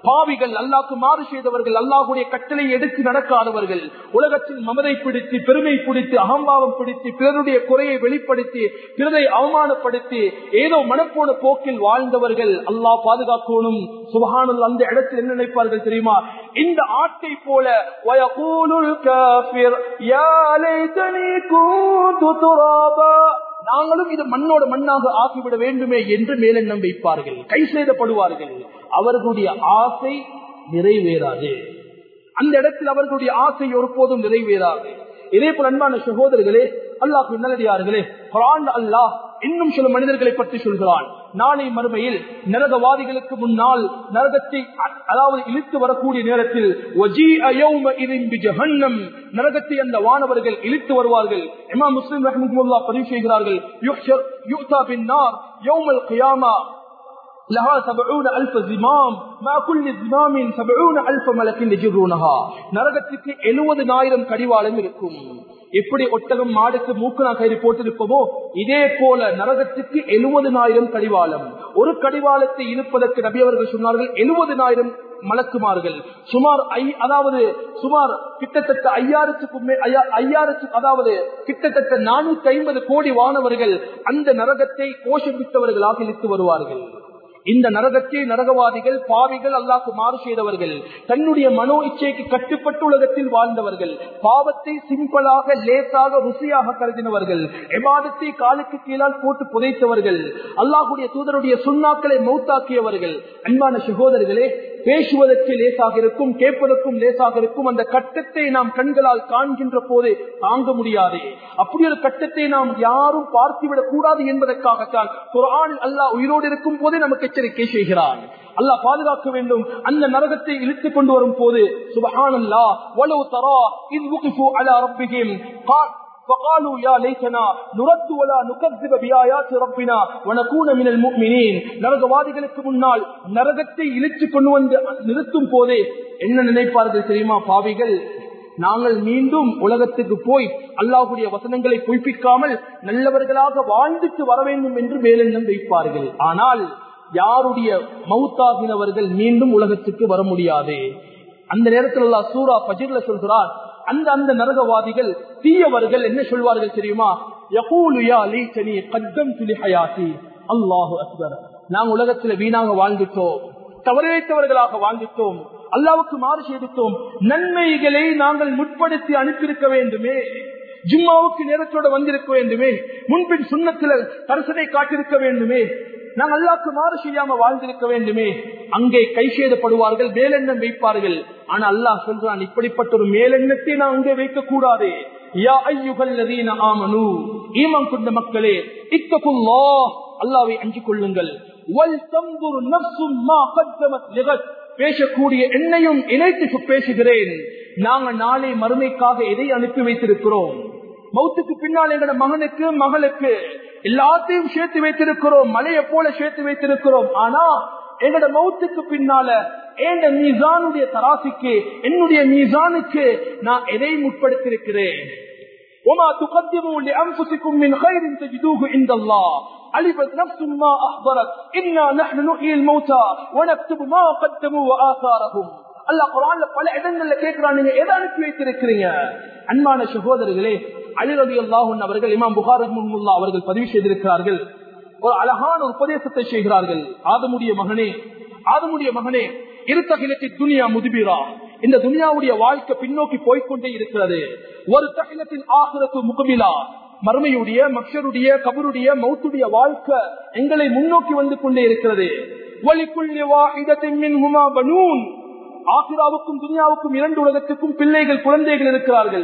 பாவிகள் அல்லாக்கு மாறு செய்தவர்கள் அல்லாஹுடைய கட்டளை எடுத்து நடக்காதவர்கள் உலகத்தில் மமதை பிடித்து பெருமை பிடித்து அகம்பாவம் பிடித்து பிறருடைய குறையை வெளிப்படுத்தி பிறரை அவமானப்படுத்தி ஏதோ மனப்போன போக்கில் வாழ்ந்தவர்கள் அல்லாஹ் பாதுகாக்கணும் சுபஹானல் அந்த இடத்தில் என்ன நினைப்பார்கள் தெரியுமா இந்த ஆட்டை போல வயகூலுல் காஃபிர் யா லைதனி கூது துராபா நாங்களும் இது மண்ணோட மண்ணாக ஆக்கிவிட வேண்டுமே என்று மேலெண்ணம் வைப்பார்கள் கை செய்தப்படுவார்கள் அவர்களுடைய ஆசை நிறைவேறாது அந்த இடத்தில் அவர்களுடைய ஆசை ஒருபோதும் நிறைவேறாது இதே போல அன்பான சகோதரர்களே அல்லாஹ் நல்லடியார்களே குரான் அல்லாஹ் இன்னும் சில மனிதர்களை பற்றி சொல்கிறான் நாளை மறுமையில் நரகவாதிகளுக்கு முன்னால் நரகத்தை அதாவது இழுத்து வரக்கூடிய நேரத்தில் நரகத்தை அந்த வானவர்கள் இழுத்து வருவார்கள் இமா முஸ்லிம் ரஹமுல்லா பதிவு செய்கிறார்கள் لها سبعون ألف زمام ما كل زمام سبعون ألف ملك يجرونها நரகத்துக்கு எழுபதுனாயிரம் கடிவாளம் இருக்கும் எப்படி ஒட்டகம் மாடுக்கு மூக்கனா கயிறு போட்டிருப்போமோ இதே போல நரகத்துக்கு எழுபதுனாயிரம் கடிவாளம் ஒரு கடிவாளத்தை இழுப்பதற்கு நபி அவர்கள் சொன்னார்கள் எழுபதுனாயிரம் மலக்குமார்கள் சுமார் அதாவது சுமார் கிட்டத்தட்ட ஐயாயிரத்துக்கும் ஐயாயிரத்து அதாவது கிட்டத்தட்ட நானூத்தி ஐம்பது கோடி வானவர்கள் அந்த நரகத்தை கோஷமிட்டவர்களாக இழுத்து வருவார்கள் இந்த நரகத்தை நரகவாதிகள் பாவிகள் அல்லாக்கு மாறு செய்தவர்கள் தன்னுடைய மனோ இச்சைக்கு கட்டுப்பட்டு உலகத்தில் வாழ்ந்தவர்கள் பாவத்தை சிம்பிளாக லேசாக ருசியாக கருதினவர்கள் எபாதத்தை காலுக்கு கீழால் போட்டு புதைத்தவர்கள் அல்லாஹுடைய தூதருடைய சுண்ணாக்களை மௌத்தாக்கியவர்கள் அன்பான சகோதரர்களே பேசுவதற்கு லேசாக இருக்கும் கேட்பதற்கும் லேசாக இருக்கும் அந்த கட்டத்தை நாம் கண்களால் காண்கின்ற போது தாங்க முடியாது அப்படி ஒரு கட்டத்தை நாம் யாரும் பார்த்துவிடக் கூடாது என்பதற்காகத்தான் குரானில் அல்லாஹ் உயிரோடு இருக்கும் போதே நமக்கு எச்சரிக்கை செய்கிறான் அல்லாஹ் பாதுகாக்க வேண்டும் அந்த நரகத்தை இழுத்துக் கொண்டு வரும் போது சுபஹானல்லா வலவு தரா இது அலா ரப்பிஹிம் فقالوا يا ليتنا نرد ولا نكذب بآيات ربنا ونكون من المؤمنين நரகவாதிகளுக்கு முன்னால் நரகத்தை இழுத்து கொண்டு வந்து நிறுத்தும் போதே என்ன நினைப்பார்கள் தெரியுமா பாவிகள் நாங்கள் மீண்டும் உலகத்துக்கு போய் அல்லாஹுடைய வசனங்களை பொய்ப்பிக்காமல் நல்லவர்களாக வாழ்ந்துட்டு வர வேண்டும் என்று மேலெண்ணம் வைப்பார்கள் ஆனால் யாருடைய மௌத்தாகினவர்கள் மீண்டும் உலகத்துக்கு வர முடியாது அந்த நேரத்தில் அல்லா சூரா பஜிர்ல சொல்கிறார் அந்த அந்த நரகவாதிகள் தீயவர்கள் என்ன சொல்வார்கள் தெரியுமா அல்லாஹு அக்பர் நாங்கள் உலகத்துல வீணாக வாழ்ந்துட்டோம் தவறிழைத்தவர்களாக வாழ்ந்துட்டோம் அல்லாவுக்கு மாறு செய்துட்டோம் நன்மைகளை நாங்கள் முற்படுத்தி அனுப்பியிருக்க வேண்டுமே ஜும்மாவுக்கு நேரத்தோட வந்திருக்க வேண்டுமே முன்பின் சுண்ணத்துல கரசனை காட்டிருக்க வேண்டுமே நாங்கள் அல்லாக்கு மாறு செய்யாம வாழ்ந்திருக்க வேண்டுமே அங்கே கை செய்தப்படுவார்கள் மேலெண்ணம் வைப்பார்கள் ஆனா அல்லாஹ் சொல்றான் இப்படிப்பட்ட ஒரு மேலெண்ணத்தை நான் அங்கே வைக்க கூடாது கொண்ட மக்களே இத்தகுல்லா அல்லாவை அஞ்சு கொள்ளுங்கள் பேசக்கூடிய என்னையும் இணைத்து பேசுகிறேன் நாங்க நாளை மறுமைக்காக எதை அனுப்பி வைத்திருக்கிறோம் மௌத்துக்கு பின்னால் எங்கட மகனுக்கு மகளுக்கு எல்லாத்தையும் சேர்த்து வைத்திருக்கிறோம் மலையை போல சேர்த்து வைத்திருக்கிறோம் ஆனா எங்கட மௌத்துக்கு பின்னால எங்க மீசானுடைய தராசிக்கு என்னுடைய மீசானுக்கு நான் எதை முற்படுத்திருக்கிறேன் وما تقدموا لأنفسكم من خير تجدوه عند الله علمت نفس ما أحضرت إنا نحن نحيي الموتى ونكتب ما قدموا وآثارهم அல்லாஹ் குரான்ல பல இடங்கள்ல கேட்கிறான் நீங்க எதை அனுப்பி வைத்திருக்கிறீங்க அன்பான சகோதரர்களே அலிரதி அல்லாஹன் அவர்கள் இமாம் புகார் ரஹ்முல்லா அவர்கள் பதிவு செய்திருக்கிறார்கள் ஒரு அழகான உபதேசத்தை செய்கிறார்கள் ஆதமுடைய மகனே ஆதமுடைய மகனே இருத்தகிலத்தை துனியா முதுபிரா இந்த துனியாவுடைய வாழ்க்கை பின்னோக்கி போய்கொண்டே இருக்கிறது ஒரு தகிலத்தின் ஆகிரத்து முகமிலா மறுமையுடைய மக்களுடைய கபருடைய மௌத்துடைய வாழ்க்கை எங்களை முன்னோக்கி வந்து கொண்டே இருக்கிறது ஆசிராவுக்கும் துனியாவுக்கும் இரண்டு உலகத்துக்கும் பிள்ளைகள் குழந்தைகள் இருக்கிறார்கள்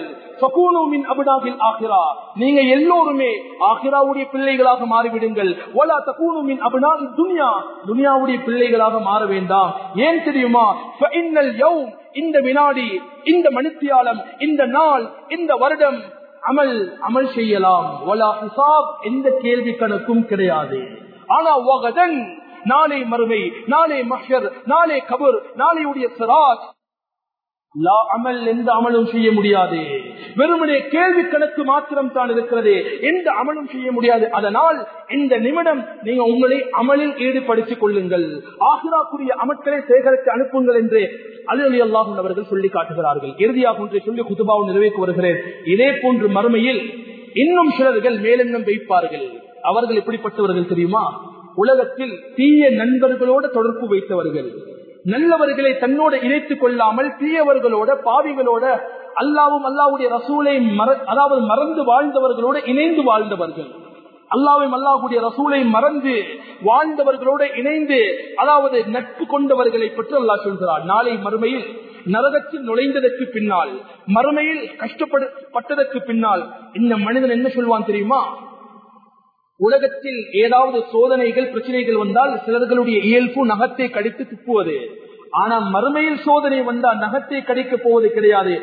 நீங்க எல்லோருமே ஆஹிராவுடைய பிள்ளைகளாக மாறிவிடுங்கள் ஒலா தகூனுமின் அபுனா துனியா துனியாவுடைய பிள்ளைகளாக மாற வேண்டாம் ஏன் தெரியுமா இந்த வினாடி இந்த மணித்தியாலம் இந்த நாள் இந்த வருடம் அமல் அமல் செய்யலாம் ஒலா ஹிசாப் எந்த கேள்வி கணக்கும் கிடையாது ஆனா வகதன் நாளை மறுமை நாளை மஷர் நாளை கபர் நாளையுடைய சிராஜ் லா அமல் எந்த அமலும் செய்ய முடியாது வெறுமனே கேள்வி கணக்கு மாத்திரம் தான் இருக்கிறது எந்த அமலும் செய்ய முடியாது அதனால் இந்த நிமிடம் நீங்க உங்களை அமலில் ஈடுபடுத்திக் கொள்ளுங்கள் ஆசிராக்குரிய அமட்களை சேகரித்து அனுப்புங்கள் என்று அலி அலி அல்லாஹும் அவர்கள் சொல்லி காட்டுகிறார்கள் இறுதியாக ஒன்றை சொல்லி குதுபாவும் நிறைவேற்றி வருகிறேன் இதே போன்று மறுமையில் இன்னும் சிலர்கள் மேலெண்ணம் வைப்பார்கள் அவர்கள் எப்படிப்பட்டவர்கள் தெரியுமா உலகத்தில் தீய நண்பர்களோடு தொடர்பு வைத்தவர்கள் நல்லவர்களை தன்னோட இணைத்துக் கொள்ளாமல் தீயவர்களோட பாவிகளோட அல்லாவும் அல்லாவுடைய ரசூலை அதாவது மறந்து வாழ்ந்தவர்களோடு இணைந்து வாழ்ந்தவர்கள் அல்லாவையும் அல்லாஹுடைய ரசூலை மறந்து வாழ்ந்தவர்களோடு இணைந்து அதாவது நட்பு கொண்டவர்களை பற்றி அல்லாஹ் சொல்கிறார் நாளை மறுமையில் நரகத்தில் நுழைந்ததற்கு பின்னால் மறுமையில் கஷ்டப்பட்டதற்கு பின்னால் இந்த மனிதன் என்ன சொல்வான் தெரியுமா உலகத்தில் ஏதாவது சோதனைகள் பிரச்சனைகள் வந்தால் சிலர்களுடைய இயல்பு நகத்தை கடித்து துப்புவது ஆனா மறுமையில் சோதனை வந்தால் நகத்தை கடிக்க போவது கிடையாது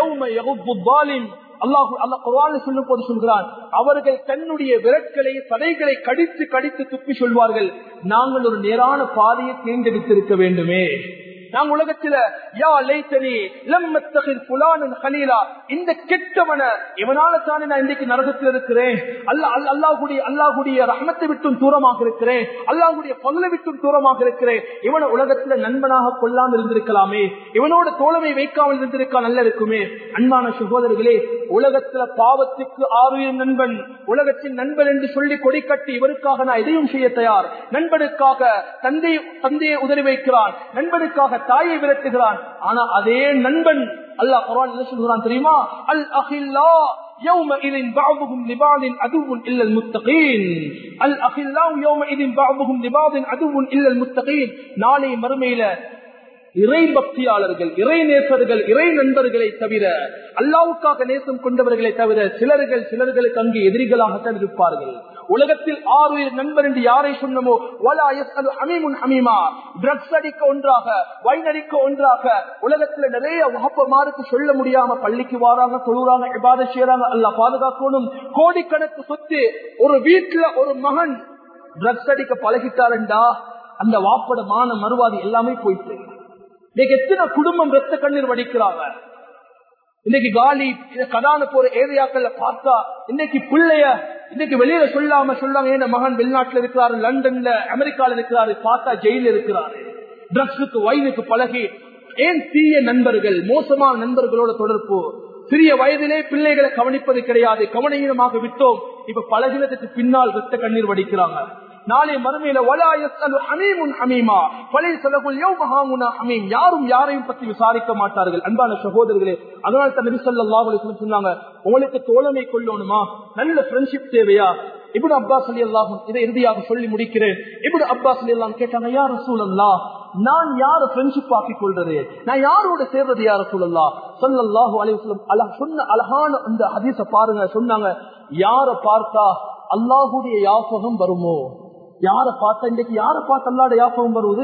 அல்லாஹு அல்லா குரான் சொல்லும் போது சொல்கிறான் அவர்கள் தன்னுடைய விரட்களை சதைகளை கடித்து கடித்து துப்பி சொல்வார்கள் நாங்கள் ஒரு நேரான பாதையை தேர்ந்தெடுத்திருக்க வேண்டுமே நாம் உலகத்துல யா லைத்தனி லம்மத்தகில் புலானன் ஹலீலா இந்த கெட்டவன இவனால தானே நான் இன்றைக்கு நரகத்தில் இருக்கிறேன் அல்ல அல்லாஹுடைய அல்லாஹுடைய ரஹமத்தை விட்டும் தூரமாக இருக்கிறேன் அல்லாஹுடைய பல்ல விட்டும் தூரமாக இருக்கிறேன் இவனை உலகத்துல நண்பனாக கொள்ளாமல் இருந்திருக்கலாமே இவனோட தோழமை வைக்காமல் இருந்திருக்கா நல்ல இருக்குமே அன்பான சகோதரர்களே உலகத்துல பாவத்துக்கு ஆறுயிர் நண்பன் உலகத்தின் நண்பன் என்று சொல்லி கொடி கட்டி இவருக்காக நான் எதையும் செய்ய தயார் நண்பனுக்காக தந்தை தந்தையை உதவி வைக்கிறான் நண்பனுக்காக தாயை விரட்டுகிறான் ஆனா அதே நண்பன் அல்லாஹ் குரான் என்ன சொல்கிறான் தெரியுமா அல் அஹில்லா يومئذ بعضهم لبعض عدو الا المتقين الاخلاء يومئذ بعضهم لبعض عدو الا المتقين நாளை மறுமையில இறை பக்தியாளர்கள் இறை நேசர்கள் இறை நண்பர்களை தவிர அல்லாவுக்காக நேசம் கொண்டவர்களை தவிர சிலர்கள் சிலர்களுக்கு அங்கு எதிரிகளாகத்தான் இருப்பார்கள் உலகத்தில் ஆறு நண்பர் என்று யாரை சொன்னமோ அமீமா ட்ரக்ஸ் அடிக்க ஒன்றாக வைன் அடிக்க ஒன்றாக உலகத்துல நிறைய வகுப்பமாருக்கு சொல்ல முடியாம பள்ளிக்கு வாராங்க தொழுறாங்க இபாத செய்யறாங்க அல்ல பாதுகாக்கணும் கோடிக்கணக்கு சொத்து ஒரு வீட்டுல ஒரு மகன் ட்ரக்ஸ் அடிக்க பழகிட்டாருண்டா அந்த வாப்பட மான மறுவாதி எல்லாமே போயிட்டு இன்னைக்கு எத்தனை குடும்பம் ரத்த கண்ணீர் வடிக்கிறாங்க இன்னைக்கு காலி கதான போற ஏரியாக்கள்ல பார்த்தா இன்னைக்கு பிள்ளைய இன்னைக்கு வெளியில சொல்லாம சொல்லாங்க ஏன் மகன் வெளிநாட்டுல இருக்கிறாரு லண்டன்ல அமெரிக்கால இருக்கிறாரு பார்த்தா ஜெயில இருக்கிறாரு ட்ரக்ஸுக்கு வயதுக்கு பழகி ஏன் தீய நண்பர்கள் மோசமான நண்பர்களோட தொடர்பு சிறிய வயதிலே பிள்ளைகளை கவனிப்பது கிடையாது கவனீனமாக விட்டோம் இப்ப பழகினத்துக்கு பின்னால் ரத்த கண்ணீர் வடிக்கிறாங்க நாளை மறுமையில யாரும் யாரையும் பத்தி விசாரிக்க மாட்டார்கள் அன்பான சகோதரர்களே அதனால தான் நபி ஸல்லல்லாஹு சொன்னாங்க உங்களுக்கு தோழமை கொள்ளணுமா நல்ல ஃப்ரெண்ட்ஷிப் தேவையா இப்படி அப்பாஸ் அலி அல்லாஹும் இதை இறுதியாக சொல்லி முடிக்கிறேன் இப்படி அப்பாஸ் அலி அல்லாம் கேட்டாங்க யார் ரசூல் அல்லா நான் யார ஃப்ரெண்ட்ஷிப் ஆக்கி கொள்றது நான் யாரோட சேர்றது யார சூழல்லா சொல்லல்லாஹு அலிவசலம் அழக சொன்ன அழகான அந்த ஹதீஸ பாருங்க சொன்னாங்க யார பார்த்தா அல்லாஹுடைய யாபகம் வருமோ யார பார்த்தா இன்றைக்கு யார பார்த்து அல்லாட யாபகம் வருவது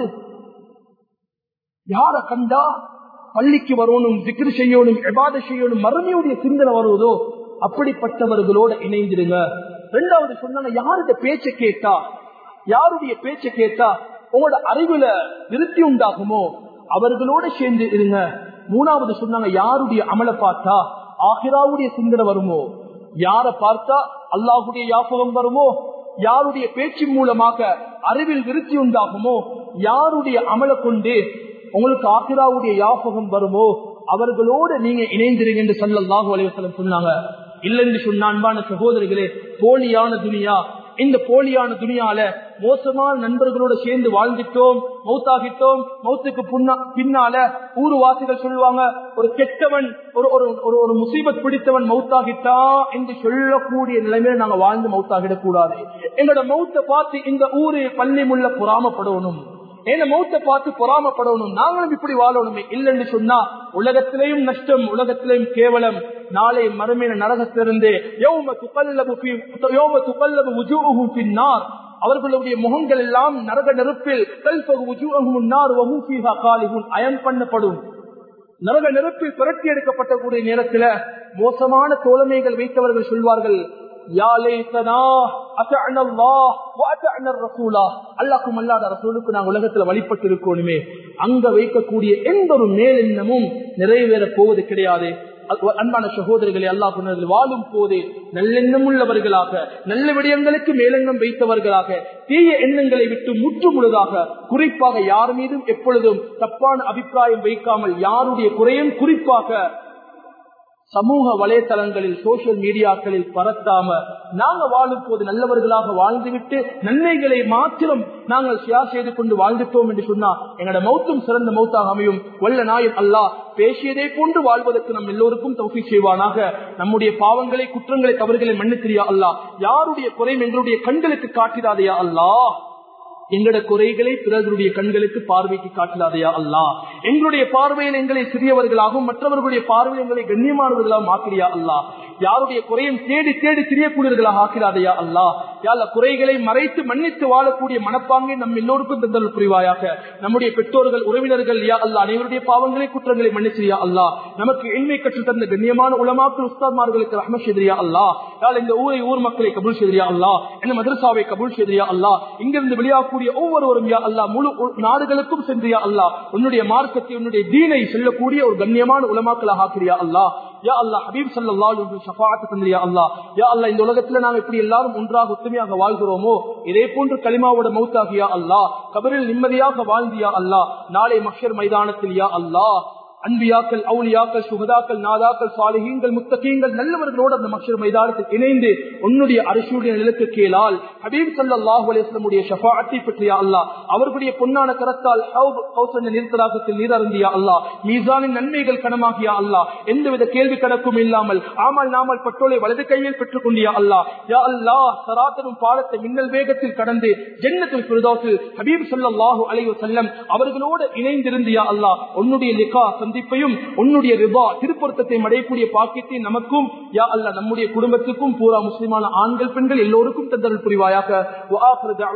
யார கண்டா பள்ளிக்கு வரணும் திக்ரு செய்யணும் எபாத செய்யணும் மறுமையுடைய சிந்தனை வருவதோ அப்படிப்பட்டவர்களோட இணைந்திருங்க ரெண்டாவது சொன்னாங்க யாருடைய பேச்சை கேட்டா யாருடைய பேச்சை கேட்டா உங்களோட அறிவுல விருத்தி உண்டாகுமோ அவர்களோட சேர்ந்து இருங்க மூணாவது சொன்னாங்க யாருடைய அமலை பார்த்தா ஆகிராவுடைய சிந்தனை வருமோ யார பார்த்தா அல்லாஹுடைய யாபகம் வருமோ யாருடைய பேச்சின் மூலமாக அறிவில் விருத்தி உண்டாகுமோ யாருடைய அமலை கொண்டு உங்களுக்கு ஆசிராவுடைய யாபகம் வருமோ அவர்களோடு நீங்க இணைந்திருங்க என்று சொல்லல்லாஹு அலைவசலம் சொன்னாங்க இல்லைன்னு சொன்ன அன்பான சகோதரிகளே போலியான துனியா இந்த போலியான துணியால மோசமான நண்பர்களோட சேர்ந்து வாழ்ந்துட்டோம் மௌத்தாகிட்டோம் மௌத்துக்கு பின்னால ஊருவாசிகள் சொல்லுவாங்க ஒரு கெட்டவன் ஒரு ஒரு ஒரு முசீபத் பிடித்தவன் மௌத்தாகிட்டா என்று சொல்லக்கூடிய நிலைமையில நாங்க வாழ்ந்து மௌத்தாகிடக் கூடாது எங்களோட மௌத்தை பார்த்து இந்த ஊரு பள்ளி முள்ள பொறாமப்படணும் ஏன்னா மௌத்த பார்த்து பொறாமப்படணும் நாங்களும் இப்படி வாழணுமே இல்லைன்னு சொன்னா உலகத்திலேயும் நஷ்டம் உலகத்திலேயும் கேவலம் நாளை மறுமையின நரகத்திலிருந்து யோம துக்கல்லபு யோம துக்கல்லபு உஜூஹு பின்னார் அவர்களுடைய முகங்கள் எல்லாம் நரக நெருப்பில் அயம் பண்ணப்படும் நரக நெருப்பில் புரட்டி எடுக்கப்பட்டக்கூடிய நேரத்தில் மோசமான தோழமைகள் வைத்தவர்கள் சொல்வார்கள் அல்லாக்கும் அல்லாத ரசூலுக்கு நாங்கள் உலகத்துல வழிபட்டு இருக்கணுமே அங்க வைக்கக்கூடிய எந்த ஒரு மேலெண்ணமும் நிறைவேற போவது கிடையாது அன்பான சகோதரர்களை அல்லா சொன்னதில் வாழும் போது நல்லெண்ணம் உள்ளவர்களாக நல்ல விடயங்களுக்கு மேலெண்ணம் வைத்தவர்களாக தீய எண்ணங்களை விட்டு முற்று முழுதாக குறிப்பாக யார் மீதும் எப்பொழுதும் தப்பான அபிப்பிராயம் வைக்காமல் யாருடைய குறையும் குறிப்பாக சமூக வலைத்தளங்களில் சோசியல் மீடியாக்களில் பரத்தாம நாங்க வாழும் போது நல்லவர்களாக வாழ்ந்துவிட்டு நன்மைகளை மாத்திரம் நாங்கள் ஷியார் செய்து கொண்டு வாழ்ந்துட்டோம் என்று சொன்னா எங்களோட மௌத்தும் சிறந்த மௌத்தாக அமையும் வல்ல நாயம் அல்லா பேசியதை கொண்டு வாழ்வதற்கு நம் எல்லோருக்கும் தௌஃபி செய்வானாக நம்முடைய பாவங்களை குற்றங்களை தவறுகளை மன்னித்திரியா அல்லா யாருடைய குறையும் எங்களுடைய கண்களுக்கு காட்டிடாதையா அல்லா எங்களோட குறைகளை பிறருடைய கண்களுக்கு பார்வைக்கு காட்டிலாதையா அல்லா எங்களுடைய பார்வையில் எங்களை சிறியவர்களாகவும் மற்றவர்களுடைய பார்வையில் எங்களை கண்ணியமானவர்களாக ஆக்கிறியா அல்லா யாருடைய குறையும் தேடி தேடி சிறியக்கூடியவர்களாக ஆக்கிறாதையா அல்லா யால குறைகளை மறைத்து மன்னித்து வாழக்கூடிய மனப்பாங்கை நம் எல்லோருக்கும் தந்தல் புரிவாயாக நம்முடைய பெற்றோர்கள் உறவினர்கள் யா அல்லா அனைவருடைய பாவங்களை குற்றங்களை மன்னிச்சிரியா அல்லா நமக்கு எண்மை கற்று தந்த கண்ணியமான உலமாக்கள் உஸ்தாத்மார்களுக்கு ரஹ்ம செய்தியா அல்லா யால் இந்த ஊரை ஊர் மக்களை கபூல் செய்தியா அல்லா இந்த மதரசாவை கபூல் செய்தியா அல்லா இங்கிருந்து வெளியாக சொல்லக்கூடிய ஒவ்வொருவரும் யா அல்லா முழு நாடுகளுக்கும் சென்றியா அல்லா உன்னுடைய மார்க்கத்தை உன்னுடைய தீனை செல்லக்கூடிய ஒரு கண்ணியமான உலமாக்களாக ஆக்கிறியா அல்லா யா அல்லா ஹபீப் சல்லாஹ் ஷஃபாத்து தந்திரியா அல்லா யா அல்லா இந்த உலகத்துல நாம் எப்படி எல்லாரும் ஒன்றாக ஒத்துமையாக வாழ்கிறோமோ இதே போன்று களிமாவோட மௌத்தாகியா அல்லா கபரில் நிம்மதியாக வாழ்ந்தியா அல்லா நாளை மக்ஷர் மைதானத்தில் யா அல்லா அன்பியாக்கள் அவுளியாக்கள் சுகதாக்கள் நாதாக்கள் சாலிகீங்கள் முத்தகீங்கள் நல்லவர்களோடு அந்த மக்சர் மைதானத்தில் இணைந்து உன்னுடைய அரசுடைய நிலக்கு கேளால் ஹபீப் சல்லாஹூ அலிஸ்லமுடைய ஷஃபாத்தை பற்றியா அல்லா அவர்களுடைய பொன்னான கரத்தால் நிறுத்தராகத்தில் நீரருந்தியா அல்லா மீசானின் நன்மைகள் கனமாகியா அல்லா எந்தவித கேள்வி கணக்கும் இல்லாமல் ஆமல் நாமல் பட்டோலை வலது கையில் பெற்றுக் கொண்டியா அல்லா யா அல்லா சராத்தனும் பாலத்தை மின்னல் வேகத்தில் கடந்து ஜென்னத்தில் பிரதோசில் ஹபீப் சல்லாஹூ அலைவு செல்லம் அவர்களோடு இணைந்திருந்தியா அல்லா உன்னுடைய லிகா சந்திப்பையும் உன்னுடைய ரிபா திருப்பொருத்தத்தை அடையக்கூடிய பாக்கியத்தை நமக்கும் யா அல்ல நம்முடைய குடும்பத்துக்கும் பூரா முஸ்லிமான ஆண்கள் பெண்கள் எல்லோருக்கும் தந்தல் புரிவாயாக